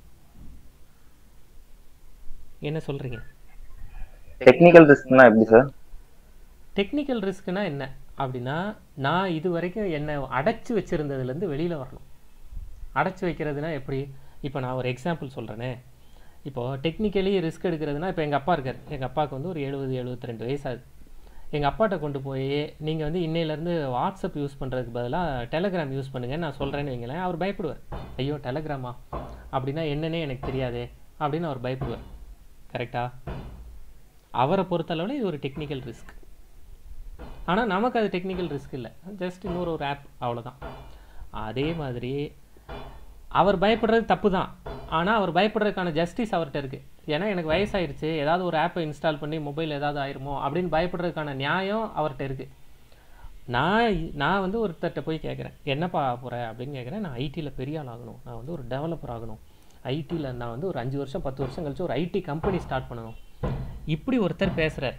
என்ன சொல்கிறீங்க டெக்னிக்கல் ரிஸ்க்னா எப்படி சார் டெக்னிக்கல் ரிஸ்க்னா என்ன அப்படின்னா நான் இது வரைக்கும் என்னை அடைச்சி வச்சுருந்ததுலேருந்து வெளியில் வரணும் அடைச்சி வைக்கிறதுனா எப்படி இப்போ நான் ஒரு எக்ஸாம்பிள் சொல்கிறேனே இப்போது டெக்னிக்கலி ரிஸ்க் எடுக்கிறதுனா இப்போ எங்கள் அப்பா இருக்கார் எங்கள் அப்பாவுக்கு வந்து ஒரு எழுபது எழுபத்தி ரெண்டு வயசாகுது எங்கள் அப்பாட்ட கொண்டு போய் நீங்கள் வந்து இன்னையிலேருந்து வாட்ஸ்அப் யூஸ் பண்ணுறதுக்கு பதிலாக டெலகிராம் யூஸ் பண்ணுங்கன்னு நான் சொல்கிறேன்னு வைங்களேன் அவர் பயப்படுவார் ஐயோ டெலகிராமா அப்படின்னா என்னன்னே எனக்கு தெரியாதே அப்படின்னு அவர் பயப்படுவார் கரெக்டா அவரை பொறுத்தளவில் இது ஒரு டெக்னிக்கல் ரிஸ்க் ஆனால் நமக்கு அது டெக்னிக்கல் ரிஸ்க் இல்லை ஜஸ்ட் இன்னொரு ஒரு ஆப் அவ்வளோதான் அதே மாதிரி அவர் பயப்படுறது தப்பு தான் ஆனால் அவர் பயப்படுறதுக்கான ஜஸ்டிஸ் அவர்கிட்ட இருக்குது ஏன்னா எனக்கு வயசாயிருச்சு ஏதாவது ஒரு ஆப்பை இன்ஸ்டால் பண்ணி மொபைல் ஏதாவது ஆயிருமோ அப்படின்னு பயப்படுறதுக்கான நியாயம் அவர்கிட்ட இருக்குது நான் இ- நான் வந்து ஒருத்தர்கிட்ட போய் கேட்குறேன் என்னப்பா போகிற அப்படின்னு கேட்குறேன் நான் ஐடியில் பெரிய ஆள் ஆகணும் நான் வந்து ஒரு டெவலப்பர் ஆகணும் ஐடியில் நான் வந்து ஒரு அஞ்சு வருஷம் பத்து வருஷம் கழிச்சு ஒரு ஐடி கம்பெனி ஸ்டார்ட் பண்ணணும் இப்படி ஒருத்தர் பேசுகிறார்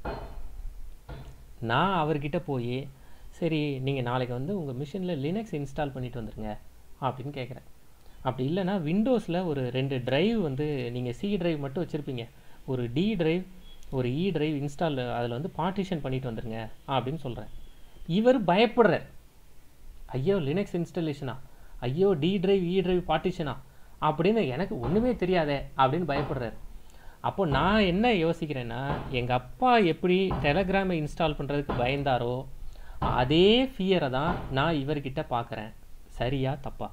நான் அவர்கிட்ட போய் சரி நீங்கள் நாளைக்கு வந்து உங்கள் மிஷினில் லினக்ஸ் இன்ஸ்டால் பண்ணிட்டு வந்துருங்க அப்படின்னு கேட்குறேன் அப்படி இல்லைன்னா விண்டோஸில் ஒரு ரெண்டு டிரைவ் வந்து நீங்கள் சி டிரைவ் மட்டும் வச்சுருப்பீங்க ஒரு டி டிரைவ் ஒரு இ டிரைவ் இன்ஸ்டால் அதில் வந்து பார்ட்டிஷன் பண்ணிட்டு வந்துருங்க அப்படின்னு சொல்கிறேன் இவர் பயப்படுறார் ஐயோ லினக்ஸ் இன்ஸ்டாலேஷனா ஐயோ டி டிரைவ் இ டிரைவ் பார்ட்டிஷனா அப்படின்னு எனக்கு ஒன்றுமே தெரியாதே அப்படின்னு பயப்படுறாரு அப்போ நான் என்ன யோசிக்கிறேன்னா எங்கள் அப்பா எப்படி டெலகிராமை இன்ஸ்டால் பண்ணுறதுக்கு பயந்தாரோ அதே ஃபியரை தான் நான் இவர்கிட்ட பார்க்குறேன் சரியா தப்பா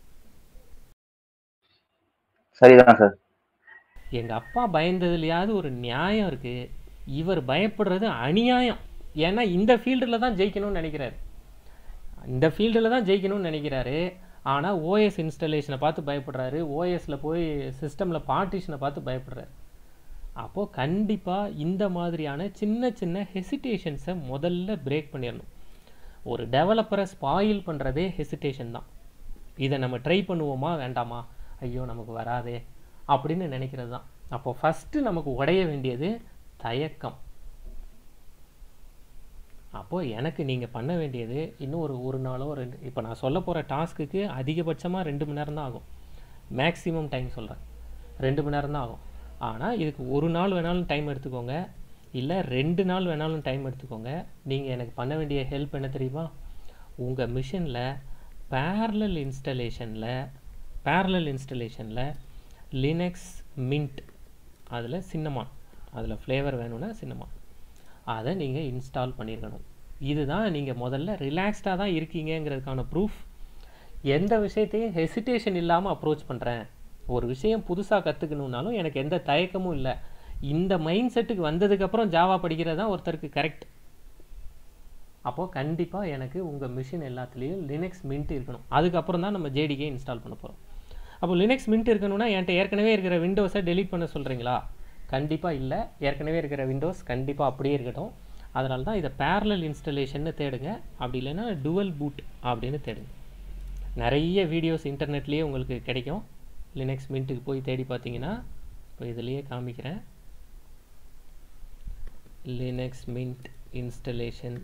சரிதான் சார் எங்கள் அப்பா பயந்ததுலையாவது ஒரு நியாயம் இருக்குது இவர் பயப்படுறது அநியாயம் ஏன்னா இந்த ஃபீல்டில் தான் ஜெயிக்கணும்னு நினைக்கிறாரு இந்த ஃபீல்டில் தான் ஜெயிக்கணும்னு நினைக்கிறாரு ஆனால் ஓஎஸ் இன்ஸ்டலேஷனை பார்த்து பயப்படுறாரு ஓஎஸில் போய் சிஸ்டமில் பார்ட்டிஷனை பார்த்து பயப்படுறாரு அப்போது கண்டிப்பாக இந்த மாதிரியான சின்ன சின்ன ஹெசிடேஷன்ஸை முதல்ல பிரேக் பண்ணிடணும் ஒரு டெவலப்பரை ஸ்பாயில் பண்ணுறதே ஹெசிடேஷன் தான் இதை நம்ம ட்ரை பண்ணுவோமா வேண்டாமா ஐயோ நமக்கு வராதே அப்படின்னு நினைக்கிறது தான் அப்போ ஃபஸ்ட்டு நமக்கு உடைய வேண்டியது தயக்கம் அப்போது எனக்கு நீங்கள் பண்ண வேண்டியது இன்னும் ஒரு ஒரு நாளோ ரெண்டு இப்போ நான் சொல்ல போகிற டாஸ்க்குக்கு அதிகபட்சமாக ரெண்டு மணி நேரம் தான் ஆகும் மேக்ஸிமம் டைம் சொல்கிறேன் ரெண்டு மணி நேரம் தான் ஆகும் ஆனால் இதுக்கு ஒரு நாள் வேணாலும் டைம் எடுத்துக்கோங்க இல்லை ரெண்டு நாள் வேணாலும் டைம் எடுத்துக்கோங்க நீங்கள் எனக்கு பண்ண வேண்டிய ஹெல்ப் என்ன தெரியுமா உங்கள் மிஷினில் parallel இன்ஸ்டலேஷனில் parallel இன்ஸ்டலேஷனில் லினக்ஸ் மின்ட் அதில் சின்னமான் அதில் ஃப்ளேவர் வேணும்னா சின்னமான் அதை நீங்கள் இன்ஸ்டால் பண்ணியிருக்கணும் இதுதான் நீங்கள் முதல்ல ரிலாக்ஸ்டாக தான் இருக்கீங்கங்கிறதுக்கான ப்ரூஃப் எந்த விஷயத்தையும் ஹெசிடேஷன் இல்லாமல் அப்ரோச் பண்ணுறேன் ஒரு விஷயம் புதுசாக கற்றுக்கணுன்னாலும் எனக்கு எந்த தயக்கமும் இல்லை இந்த மைண்ட் செட்டுக்கு வந்ததுக்கப்புறம் ஜாவா படிக்கிறது தான் ஒருத்தருக்கு கரெக்ட் அப்போது கண்டிப்பாக எனக்கு உங்கள் மிஷின் எல்லாத்துலேயும் லினக்ஸ் மின்ட் இருக்கணும் அதுக்கப்புறம் தான் நம்ம ஜேடிகே இன்ஸ்டால் பண்ண போகிறோம் அப்போ லினக்ஸ் மின்ட் இருக்கணும்னா என்கிட்ட ஏற்கனவே இருக்கிற விண்டோஸை டெலீட் பண்ண சொல்கிறீங்களா கண்டிப்பாக இல்லை ஏற்கனவே இருக்கிற விண்டோஸ் கண்டிப்பாக அப்படியே இருக்கட்டும் அதனால தான் இதை பேரலல் இன்ஸ்டலேஷன்னு தேடுங்க அப்படி இல்லைன்னா டுவல் பூட் அப்படின்னு தேடுங்க நிறைய வீடியோஸ் இன்டர்நெட்லேயே உங்களுக்கு கிடைக்கும் லினக்ஸ் மின்ட்டுக்கு போய் தேடி பார்த்தீங்கன்னா இப்போ இதுலேயே காமிக்கிறேன் Linux Mint installation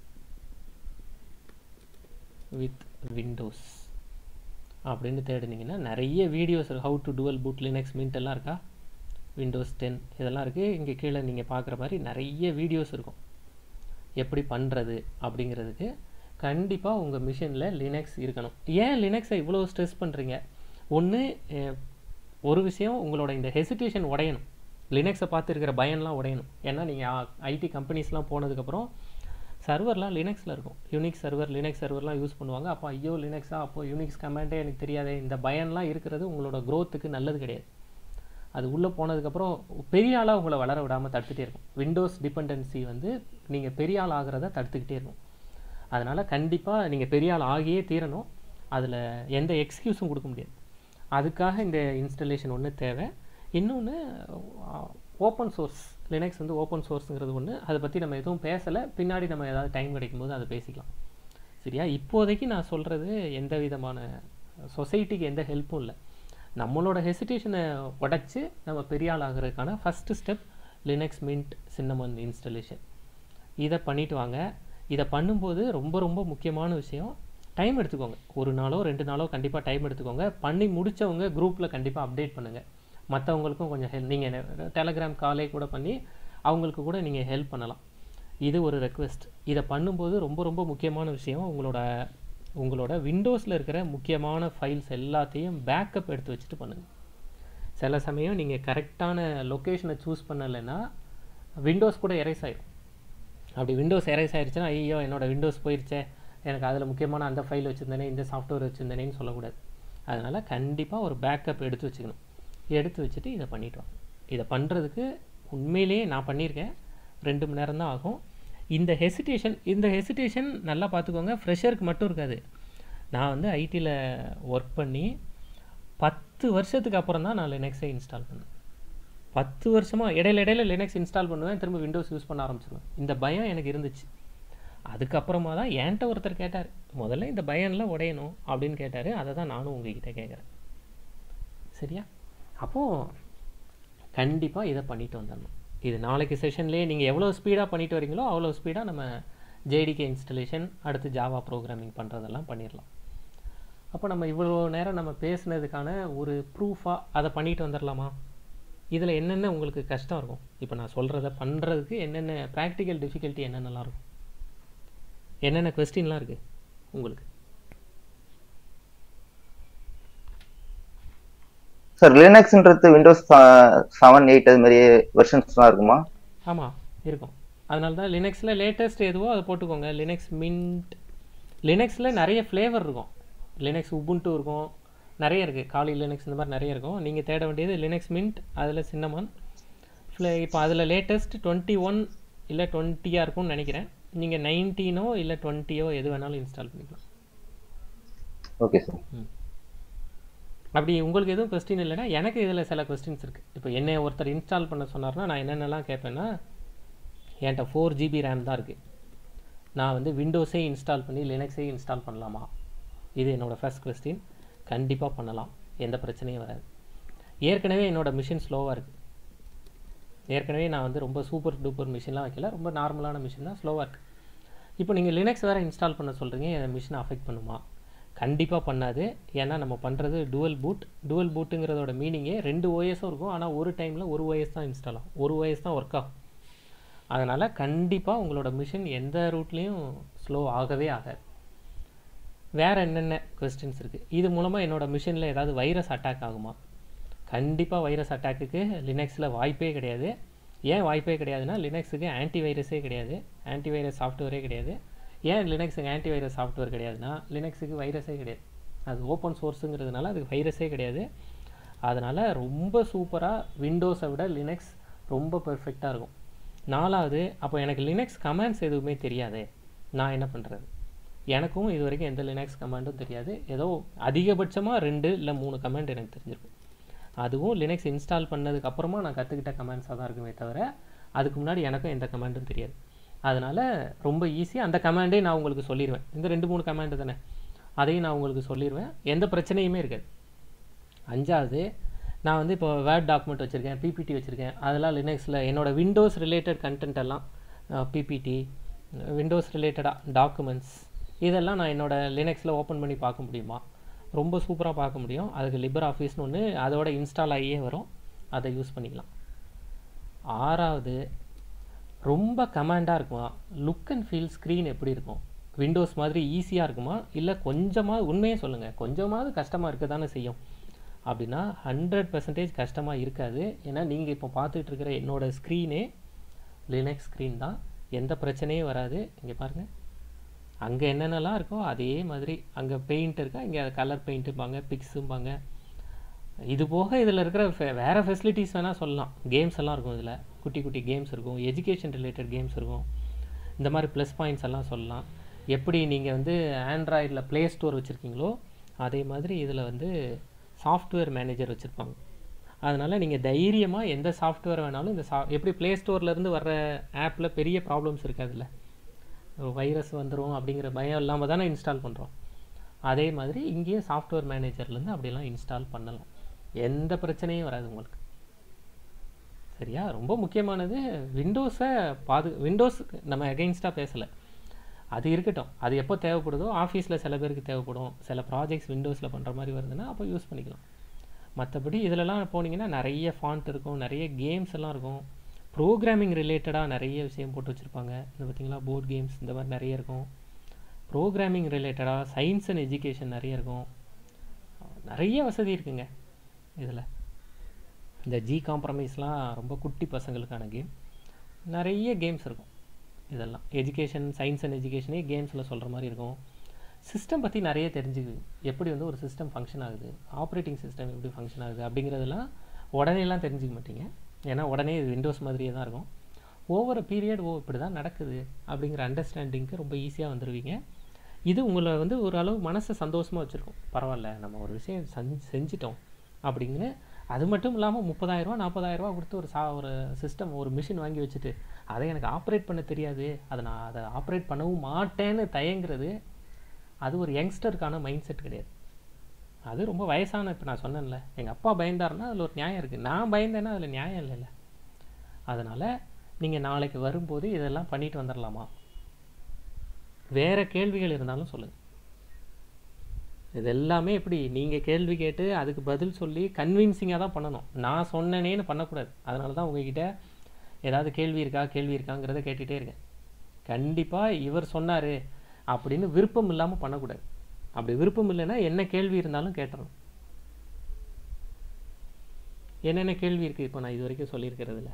with Windows அப்படின்னு தேடினீங்கன்னா நிறைய videos how to dual boot Linux Mint எல்லாம் இருக்கா விண்டோஸ் டென் இதெல்லாம் இருக்குது இங்கே கீழே நீங்கள் பார்க்குற மாதிரி நிறைய வீடியோஸ் இருக்கும் எப்படி பண்ணுறது அப்படிங்கிறதுக்கு கண்டிப்பாக உங்கள் மிஷினில் லினக்ஸ் இருக்கணும் ஏன் லினக்ஸை இவ்வளோ ஸ்ட்ரெஸ் பண்ணுறீங்க ஒன்று ஒரு விஷயம் உங்களோட இந்த ஹெசிடேஷன் உடையணும் லினக்ஸை பார்த்து இருக்கிற பயம்லாம் உடையணும் ஏன்னா நீங்கள் ஐடி கம்பெனிஸ்லாம் போனதுக்கப்புறம் சர்வர்லாம் லினக்ஸில் இருக்கும் யூனிக்ஸ் சர்வர் லினக்ஸ் சர்வர்லாம் யூஸ் பண்ணுவாங்க அப்போ ஐயோ லினக்ஸா அப்போ யூனிக்ஸ் கமாண்டே எனக்கு தெரியாதே இந்த பயம்லாம் இருக்கிறது உங்களோட க்ரோத்துக்கு நல்லது கிடையாது அது உள்ளே போனதுக்கப்புறம் பெரிய ஆளாக உங்களை வளர விடாமல் தடுத்துட்டே இருக்கும் விண்டோஸ் டிபெண்டன்சி வந்து நீங்கள் பெரிய ஆள் ஆகிறத தடுத்துக்கிட்டே இருக்கும் அதனால் கண்டிப்பாக நீங்கள் பெரிய ஆள் ஆகியே தீரணும் அதில் எந்த எக்ஸ்கியூஸும் கொடுக்க முடியாது அதுக்காக இந்த இன்ஸ்டலேஷன் ஒன்று தேவை இன்னொன்று ஓப்பன் சோர்ஸ் லினக்ஸ் வந்து ஓப்பன் சோர்ஸுங்கிறது ஒன்று அதை பற்றி நம்ம எதுவும் பேசலை பின்னாடி நம்ம ஏதாவது டைம் கிடைக்கும்போது அதை பேசிக்கலாம் சரியா இப்போதைக்கு நான் சொல்கிறது எந்த விதமான சொசைட்டிக்கு எந்த ஹெல்ப்பும் இல்லை நம்மளோட ஹெசிடேஷனை உடச்சி நம்ம பெரிய ஆள் ஆகிறதுக்கான first step Linux Mint cinnamon installation இதை பண்ணிட்டு வாங்க இதை பண்ணும்போது ரொம்ப ரொம்ப முக்கியமான விஷயம் டைம் எடுத்துக்கோங்க ஒரு நாளோ ரெண்டு நாளோ கண்டிப்பாக டைம் எடுத்துக்கோங்க பண்ணி முடித்தவங்க குரூப்பில் கண்டிப்பாக அப்டேட் பண்ணுங்கள் மற்றவங்களுக்கும் கொஞ்சம் ஹெல்ப் நீங்கள் டெலகிராம் காலே கூட பண்ணி அவங்களுக்கு கூட நீங்கள் ஹெல்ப் பண்ணலாம் இது ஒரு ரெக்வெஸ்ட் இதை பண்ணும்போது ரொம்ப ரொம்ப முக்கியமான விஷயம் உங்களோட உங்களோட விண்டோஸில் இருக்கிற முக்கியமான ஃபைல்ஸ் எல்லாத்தையும் பேக்கப் எடுத்து வச்சுட்டு பண்ணுங்கள் சில சமயம் நீங்கள் கரெக்டான லொக்கேஷனை சூஸ் பண்ணலைன்னா விண்டோஸ் கூட எரேஸ் ஆயிடும் அப்படி விண்டோஸ் எரேஸ் ஆயிடுச்சுன்னா ஐயோ என்னோட விண்டோஸ் போயிடுச்சே எனக்கு அதில் முக்கியமான அந்த ஃபைல் வச்சுருந்தேனே இந்த சாஃப்ட்வேர் வச்சுருந்தேனேன்னு சொல்லக்கூடாது அதனால் கண்டிப்பாக ஒரு பேக்கப் எடுத்து வச்சுக்கணும் எடுத்து வச்சுட்டு இதை பண்ணிட்டு வாங்க இதை பண்ணுறதுக்கு உண்மையிலேயே நான் பண்ணியிருக்கேன் ரெண்டு மணி நேரம் தான் ஆகும் இந்த ஹெசிடேஷன் இந்த ஹெசிடேஷன் நல்லா பார்த்துக்கோங்க ஃப்ரெஷருக்கு மட்டும் இருக்காது நான் வந்து ஐடியில் ஒர்க் பண்ணி பத்து வருஷத்துக்கு அப்புறம் தான் நான் லினக்ஸை இன்ஸ்டால் பண்ணேன் பத்து வருஷமாக இடையில இடையில லினக்ஸ் இன்ஸ்டால் பண்ணுவேன் திரும்ப விண்டோஸ் யூஸ் பண்ண ஆரம்பிச்சிருவேன் இந்த பயம் எனக்கு இருந்துச்சு அதுக்கப்புறமா தான் என்கிட்ட ஒருத்தர் கேட்டார் முதல்ல இந்த பயம்லாம் உடையணும் அப்படின்னு கேட்டார் அதை தான் நானும் உங்ககிட்ட கேட்குறேன் சரியா அப்போது கண்டிப்பாக இதை பண்ணிட்டு வந்துடணும் இது நாளைக்கு செஷன்லேயே நீங்கள் எவ்வளோ ஸ்பீடாக பண்ணிட்டு வரீங்களோ அவ்வளோ ஸ்பீடாக நம்ம ஜேடிகே இன்ஸ்டலேஷன் அடுத்து ஜாவா ப்ரோக்ராமிங் பண்ணுறதெல்லாம் பண்ணிடலாம் அப்போ நம்ம இவ்வளோ நேரம் நம்ம பேசுனதுக்கான ஒரு ப்ரூஃபாக அதை பண்ணிட்டு வந்துடலாமா இதில் என்னென்ன உங்களுக்கு கஷ்டம் இருக்கும் இப்போ நான் சொல்கிறத பண்ணுறதுக்கு என்னென்ன ப்ராக்டிக்கல் டிஃபிகல்ட்டி என்னென்னலாம் இருக்கும் என்னென்ன கொஸ்டின்லாம் இருக்குது உங்களுக்கு சார் லினக்ஸ்ன்றது விண்டோஸ் செவன் எயிட் அது மாதிரி வெர்ஷன்ஸ்லாம் இருக்குமா ஆமாம் இருக்கும் அதனால தான் லினக்ஸில் லேட்டஸ்ட் எதுவோ அதை போட்டுக்கோங்க லினக்ஸ் மின்ட் லினக்ஸில் நிறைய ஃப்ளேவர் இருக்கும் லினக்ஸ் உபுன்ட்டு இருக்கும் நிறைய இருக்குது காலி லினக்ஸ் இந்த மாதிரி நிறைய இருக்கும் நீங்கள் தேட வேண்டியது லினக்ஸ் மின்ட் அதில் சின்னமான் ஃப்ளே இப்போ அதில் லேட்டஸ்ட் டுவெண்ட்டி ஒன் இல்லை டுவெண்ட்டியாக இருக்கும்னு நினைக்கிறேன் நீங்கள் நைன்டீனோ இல்லை டுவெண்ட்டியோ எது வேணாலும் இன்ஸ்டால் பண்ணிக்கலாம் ஓகே சார் அப்படி உங்களுக்கு எதுவும் கொஸ்டின் இல்லைன்னா எனக்கு இதில் சில கொஸ்டின்ஸ் இருக்குது இப்போ என்னை ஒருத்தர் இன்ஸ்டால் பண்ண சொன்னார்னா நான் என்னென்னலாம் கேட்பேன்னா என்கிட்ட ஃபோர் ஜிபி ரேம் தான் இருக்குது நான் வந்து விண்டோஸே இன்ஸ்டால் பண்ணி லினக்ஸே இன்ஸ்டால் பண்ணலாமா இது என்னோடய ஃபர்ஸ்ட் கொஸ்டின் கண்டிப்பாக பண்ணலாம் எந்த பிரச்சனையும் வராது ஏற்கனவே என்னோடய மிஷின் ஸ்லோவாக இருக்குது ஏற்கனவே நான் வந்து ரொம்ப சூப்பர் டூப்பர் மிஷின்லாம் வைக்கல ரொம்ப நார்மலான மிஷின் தான் ஸ்லோவாக இருக்குது இப்போ நீங்கள் லினக்ஸ் வேறு இன்ஸ்டால் பண்ண சொல்கிறீங்க என் மிஷினை அஃபெக்ட் பண்ணுமா கண்டிப்பாக பண்ணாது ஏன்னா நம்ம பண்ணுறது டுவல் பூட் டுவல் பூட்டுங்கிறதோட மீனிங்கே ரெண்டு ஓஎஸும் இருக்கும் ஆனால் ஒரு டைமில் ஒரு ஓஎஸ் தான் இன்ஸ்டால் ஆகும் ஒரு ஓஎஸ் தான் ஒர்க் ஆகும் அதனால் கண்டிப்பாக உங்களோட மிஷின் எந்த ரூட்லேயும் ஸ்லோ ஆகவே ஆகாது வேறு என்னென்ன கொஸ்டின்ஸ் இருக்குது இது மூலமாக என்னோட மிஷினில் ஏதாவது வைரஸ் அட்டாக் ஆகுமா கண்டிப்பாக வைரஸ் அட்டாக்குக்கு லினக்ஸில் வாய்ப்பே கிடையாது ஏன் வாய்ப்பே கிடையாதுன்னா லினக்ஸுக்கு ஆன்டி வைரஸே கிடையாது ஆன்டி வைரஸ் சாஃப்ட்வேரே கிடையாது ஏன் லினக்ஸுக்கு ஆன்டி வைரஸ் சாஃப்ட்வேர் கிடையாதுன்னா லினக்ஸுக்கு வைரஸே கிடையாது அது ஓப்பன் சோர்ஸுங்கிறதுனால அதுக்கு வைரஸே கிடையாது அதனால் ரொம்ப சூப்பராக விண்டோஸை விட லினக்ஸ் ரொம்ப பெர்ஃபெக்டாக இருக்கும் நாலாவது அப்போ எனக்கு லினக்ஸ் கமாண்ட்ஸ் எதுவுமே தெரியாதே நான் என்ன பண்ணுறது எனக்கும் இது வரைக்கும் எந்த லினக்ஸ் கமாண்டும் தெரியாது ஏதோ அதிகபட்சமாக ரெண்டு இல்லை மூணு கமாண்ட் எனக்கு தெரிஞ்சிருக்கும் அதுவும் லினக்ஸ் இன்ஸ்டால் பண்ணதுக்கு அப்புறமா நான் கற்றுக்கிட்ட கமாண்ட்ஸாக தான் இருக்குமே தவிர அதுக்கு முன்னாடி எனக்கும் எந்த கமாண்டும் தெரியாது அதனால் ரொம்ப ஈஸியாக அந்த கமாண்டே நான் உங்களுக்கு சொல்லிடுவேன் இந்த ரெண்டு மூணு கமாண்டு தானே அதையும் நான் உங்களுக்கு சொல்லிடுவேன் எந்த பிரச்சனையுமே இருக்காது அஞ்சாவது நான் வந்து இப்போ வேர்ட் டாக்குமெண்ட் வச்சுருக்கேன் பிபிடி வச்சுருக்கேன் அதெல்லாம் லினக்ஸில் என்னோடய விண்டோஸ் ரிலேட்டட் கண்டென்ட் எல்லாம் பிபிடி விண்டோஸ் ரிலேட்டடாக டாக்குமெண்ட்ஸ் இதெல்லாம் நான் என்னோடய லினக்ஸில் ஓப்பன் பண்ணி பார்க்க முடியுமா ரொம்ப சூப்பராக பார்க்க முடியும் அதுக்கு லிபர் ஆஃபீஸ்னு ஒன்று அதோட இன்ஸ்டால் ஆகியே வரும் அதை யூஸ் பண்ணிக்கலாம் ஆறாவது ரொம்ப கமாண்டாக இருக்குமா லுக் அண்ட் ஃபீல் ஸ்க்ரீன் எப்படி இருக்கும் விண்டோஸ் மாதிரி ஈஸியாக இருக்குமா இல்லை கொஞ்சமாக உண்மையே சொல்லுங்கள் கொஞ்சமாவது கஷ்டமாக இருக்க தானே செய்யும் அப்படின்னா ஹண்ட்ரட் பர்சன்டேஜ் கஷ்டமாக இருக்காது ஏன்னா நீங்கள் இப்போ பார்த்துட்டு இருக்கிற என்னோடய ஸ்க்ரீனே லினக்ஸ் ஸ்க்ரீன் தான் எந்த பிரச்சனையும் வராது இங்கே பாருங்கள் அங்கே என்னென்னலாம் இருக்கோ அதே மாதிரி அங்கே பெயிண்ட் இருக்கா இங்கே கலர் பெயிண்ட்டுப்பாங்க பிக்ஸும்பாங்க இது போக இதில் இருக்கிற ஃபெ- வேற ஃபெசிலிட்டிஸ் வேணால் சொல்லலாம் கேம்ஸ் எல்லாம் இருக்கும் இதில் குட்டி குட்டி கேம்ஸ் இருக்கும் எஜுகேஷன் ரிலேட்டட் கேம்ஸ் இருக்கும் இந்த மாதிரி ப்ளஸ் பாயிண்ட்ஸ் எல்லாம் சொல்லலாம் எப்படி நீங்கள் வந்து ஆண்ட்ராய்டில் ப்ளே ஸ்டோர் வச்சுருக்கீங்களோ அதே மாதிரி இதில் வந்து சாஃப்ட்வேர் மேனேஜர் வச்சுருப்பாங்க அதனால் நீங்கள் தைரியமாக எந்த சாஃப்ட்வேர் வேணாலும் இந்த சா எப்படி ப்ளே ஸ்டோர்லேருந்து வர்ற ஆப்பில் பெரிய ப்ராப்ளம்ஸ் இருக்காதுல்ல வைரஸ் வந்துடும் அப்படிங்கிற பயம் இல்லாமல் தானே இன்ஸ்டால் பண்ணுறோம் அதே மாதிரி இங்கேயே சாஃப்ட்வேர் மேனேஜர்லேருந்து அப்படியெல்லாம் இன்ஸ்டால் பண்ணலாம் எந்த பிரச்சனையும் வராது உங்களுக்கு சரியா ரொம்ப முக்கியமானது விண்டோஸை பாது விண்டோஸ் நம்ம அகெயின்ஸ்டாக பேசலை அது இருக்கட்டும் அது எப்போ தேவைப்படுதோ ஆஃபீஸில் சில பேருக்கு தேவைப்படும் சில ப்ராஜெக்ட்ஸ் விண்டோஸில் பண்ணுற மாதிரி வருதுன்னா அப்போ யூஸ் பண்ணிக்கலாம் மற்றபடி இதிலலாம் போனீங்கன்னா நிறைய ஃபாண்ட் இருக்கும் நிறைய கேம்ஸ் எல்லாம் இருக்கும் ப்ரோக்ராமிங் ரிலேட்டடாக நிறைய விஷயம் போட்டு வச்சுருப்பாங்க இந்த பார்த்தீங்களா போர்ட் கேம்ஸ் இந்த மாதிரி நிறைய இருக்கும் ப்ரோக்ராமிங் ரிலேட்டடாக சயின்ஸ் அண்ட் எஜுகேஷன் நிறைய இருக்கும் நிறைய வசதி இருக்குங்க இதில் இந்த ஜி காம்ப்ரமைஸ்லாம் ரொம்ப குட்டி பசங்களுக்கான கேம் நிறைய கேம்ஸ் இருக்கும் இதெல்லாம் எஜுகேஷன் சயின்ஸ் அண்ட் எஜுகேஷனே கேம்ஸில் சொல்கிற மாதிரி இருக்கும் சிஸ்டம் பற்றி நிறைய தெரிஞ்சுக்குது எப்படி வந்து ஒரு சிஸ்டம் ஃபங்க்ஷன் ஆகுது ஆப்ரேட்டிங் சிஸ்டம் எப்படி ஃபங்க்ஷன் ஆகுது அப்படிங்கிறதெல்லாம் உடனேலாம் தெரிஞ்சுக்க மாட்டீங்க ஏன்னா உடனே இது விண்டோஸ் மாதிரியே தான் இருக்கும் ஓவர் பீரியட் ஓ இப்படி தான் நடக்குது அப்படிங்கிற அண்டர்ஸ்டாண்டிங்க்கு ரொம்ப ஈஸியாக வந்துடுவீங்க இது உங்களை வந்து ஒரு அளவு மனசை சந்தோஷமாக வச்சுருக்கும் பரவாயில்ல நம்ம ஒரு விஷயம் செஞ்சு செஞ்சிட்டோம் அப்படிங்கன்னு அது மட்டும் இல்லாமல் முப்பதாயிரரூவா நாற்பதாயிரரூவா கொடுத்து ஒரு சா ஒரு சிஸ்டம் ஒரு மிஷின் வாங்கி வச்சுட்டு அதை எனக்கு ஆப்ரேட் பண்ண தெரியாது அதை நான் அதை ஆப்ரேட் பண்ணவும் மாட்டேன்னு தயங்குறது அது ஒரு யங்ஸ்டருக்கான மைண்ட் செட் கிடையாது அது ரொம்ப வயசான இப்போ நான் சொன்னேன்ல எங்கள் அப்பா பயந்தாருன்னா அதில் ஒரு நியாயம் இருக்குது நான் பயந்தேன்னா அதில் நியாயம் இல்லைல்ல அதனால் நீங்கள் நாளைக்கு வரும்போது இதெல்லாம் பண்ணிட்டு வந்துடலாமா வேறு கேள்விகள் இருந்தாலும் சொல்லுங்கள் இது எல்லாமே எப்படி நீங்கள் கேள்வி கேட்டு அதுக்கு பதில் சொல்லி கன்வின்சிங்காக தான் பண்ணணும் நான் சொன்னேனேன்னு பண்ணக்கூடாது அதனால தான் உங்ககிட்ட ஏதாவது கேள்வி இருக்கா கேள்வி இருக்காங்கிறத கேட்டுகிட்டே இருக்கேன் கண்டிப்பாக இவர் சொன்னார் அப்படின்னு விருப்பம் இல்லாமல் பண்ணக்கூடாது அப்படி விருப்பம் இல்லைன்னா என்ன கேள்வி இருந்தாலும் கேட்டுறணும் என்னென்ன கேள்வி இருக்குது இப்போ நான் இது வரைக்கும் சொல்லியிருக்கிறதுல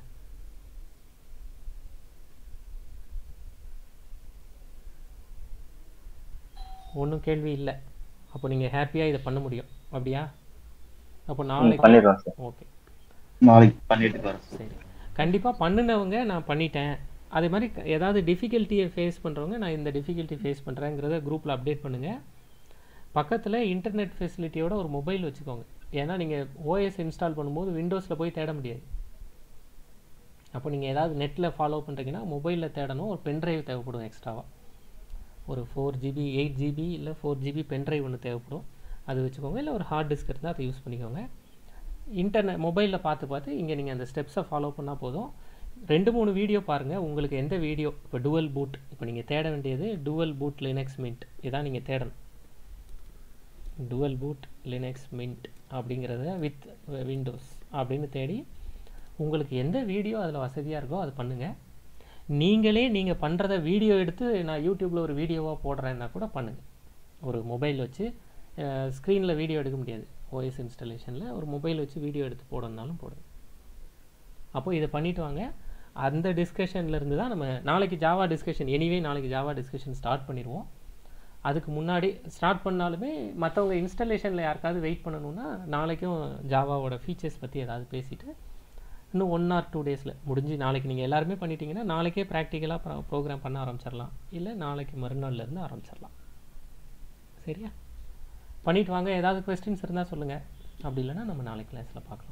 ஒன்றும் கேள்வி இல்லை அப்போ நீங்கள் ஹாப்பியாக இதை பண்ண முடியும் அப்படியா அப்போ நாளைக்கு பண்ணிடுறோம் சார் ஓகே நாளைக்கு பண்ணிட்டு வரேன் சார் சரி கண்டிப்பாக பண்ணினவங்க நான் பண்ணிட்டேன் அதே மாதிரி க- ஏதாவது டிஃபிகல்ட்டியை ஃபேஸ் பண்ணுறவங்க நான் இந்த டிஃபிகல்ட்டி ஃபேஸ் பண்ணுறேங்கிறத குரூப்பில் அப்டேட் பண்ணுங்கள் பக்கத்தில் இன்டர்நெட் ஃபெசிலிட்டியோட ஒரு மொபைல் வச்சுக்கோங்க ஏன்னா நீங்கள் ஓஎஸ் இன்ஸ்டால் பண்ணும்போது விண்டோஸில் போய் தேட முடியாது அப்போ நீங்கள் ஏதாவது நெட்டில் ஃபாலோ பண்ணுறீங்கன்னா மொபைலில் தேடணும் ஒரு பென்ட்ரைவ் தேவைப்படும் எக்ஸ்ட்ராவாக ஒரு ஃபோர் ஜிபி எயிட் ஜிபி இல்லை ஃபோர் ஜிபி பென்ட்ரைவ் ஒன்று தேவைப்படும் அது வச்சுக்கோங்க இல்லை ஒரு ஹார்ட் டிஸ்க் இருந்தால் அதை யூஸ் பண்ணிக்கோங்க இன்டர்நெட் மொபைலில் பார்த்து பார்த்து இங்கே நீங்கள் அந்த ஸ்டெப்ஸை ஃபாலோ பண்ணால் போதும் ரெண்டு மூணு வீடியோ பாருங்கள் உங்களுக்கு எந்த வீடியோ இப்போ டுவல் பூட் இப்போ நீங்கள் தேட வேண்டியது டுவல் பூட் லினக்ஸ் மின்ட் இதான் நீங்கள் தேடணும் டுவல் பூட் லினக்ஸ் மின்ட் அப்படிங்கிறத வித் விண்டோஸ் அப்படின்னு தேடி உங்களுக்கு எந்த வீடியோ அதில் வசதியாக இருக்கோ அது பண்ணுங்கள் நீங்களே நீங்கள் பண்ணுறத வீடியோ எடுத்து நான் யூடியூப்பில் ஒரு வீடியோவாக போடுறேன்னா கூட பண்ணுங்கள் ஒரு மொபைல் வச்சு ஸ்க்ரீனில் வீடியோ எடுக்க முடியாது ஓஎஸ் இன்ஸ்டாலேஷனில் ஒரு மொபைல் வச்சு வீடியோ எடுத்து போடணுன்னாலும் போடுங்க அப்போ இதை பண்ணிட்டு வாங்க அந்த டிஸ்கஷன்ல இருந்து தான் நம்ம நாளைக்கு ஜாவா டிஸ்கஷன் எனிவே நாளைக்கு ஜாவா டிஸ்கஷன் ஸ்டார்ட் பண்ணிடுவோம் அதுக்கு முன்னாடி ஸ்டார்ட் பண்ணாலுமே மற்றவங்க இன்ஸ்டாலேஷனில் யாருக்காவது வெயிட் பண்ணணும்னா நாளைக்கும் ஜாவாவோட ஃபீச்சர்ஸ் பற்றி ஏதாவது பேசிட்டு இன்னும் ஒன் ஆர் டூ டேஸில் முடிஞ்சு நாளைக்கு நீங்கள் எல்லாருமே பண்ணிட்டீங்கன்னா நாளைக்கே ப்ராக்டிக்கலாக ப்ரோக்ராம் பண்ண ஆரம்பிச்சிடலாம் இல்லை நாளைக்கு மறுநாள்லேருந்து ஆரம்பிச்சிடலாம் சரியா பண்ணிட்டு வாங்க ஏதாவது கொஸ்டின்ஸ் இருந்தால் சொல்லுங்கள் அப்படி இல்லைன்னா நம்ம நாளைக்கு கிளாஸில் பார்க்கலாம்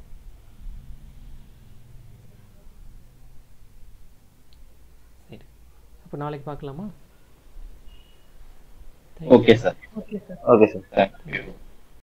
சரி அப்போ நாளைக்கு பார்க்கலாமா okay sir okay sir okay sir thank you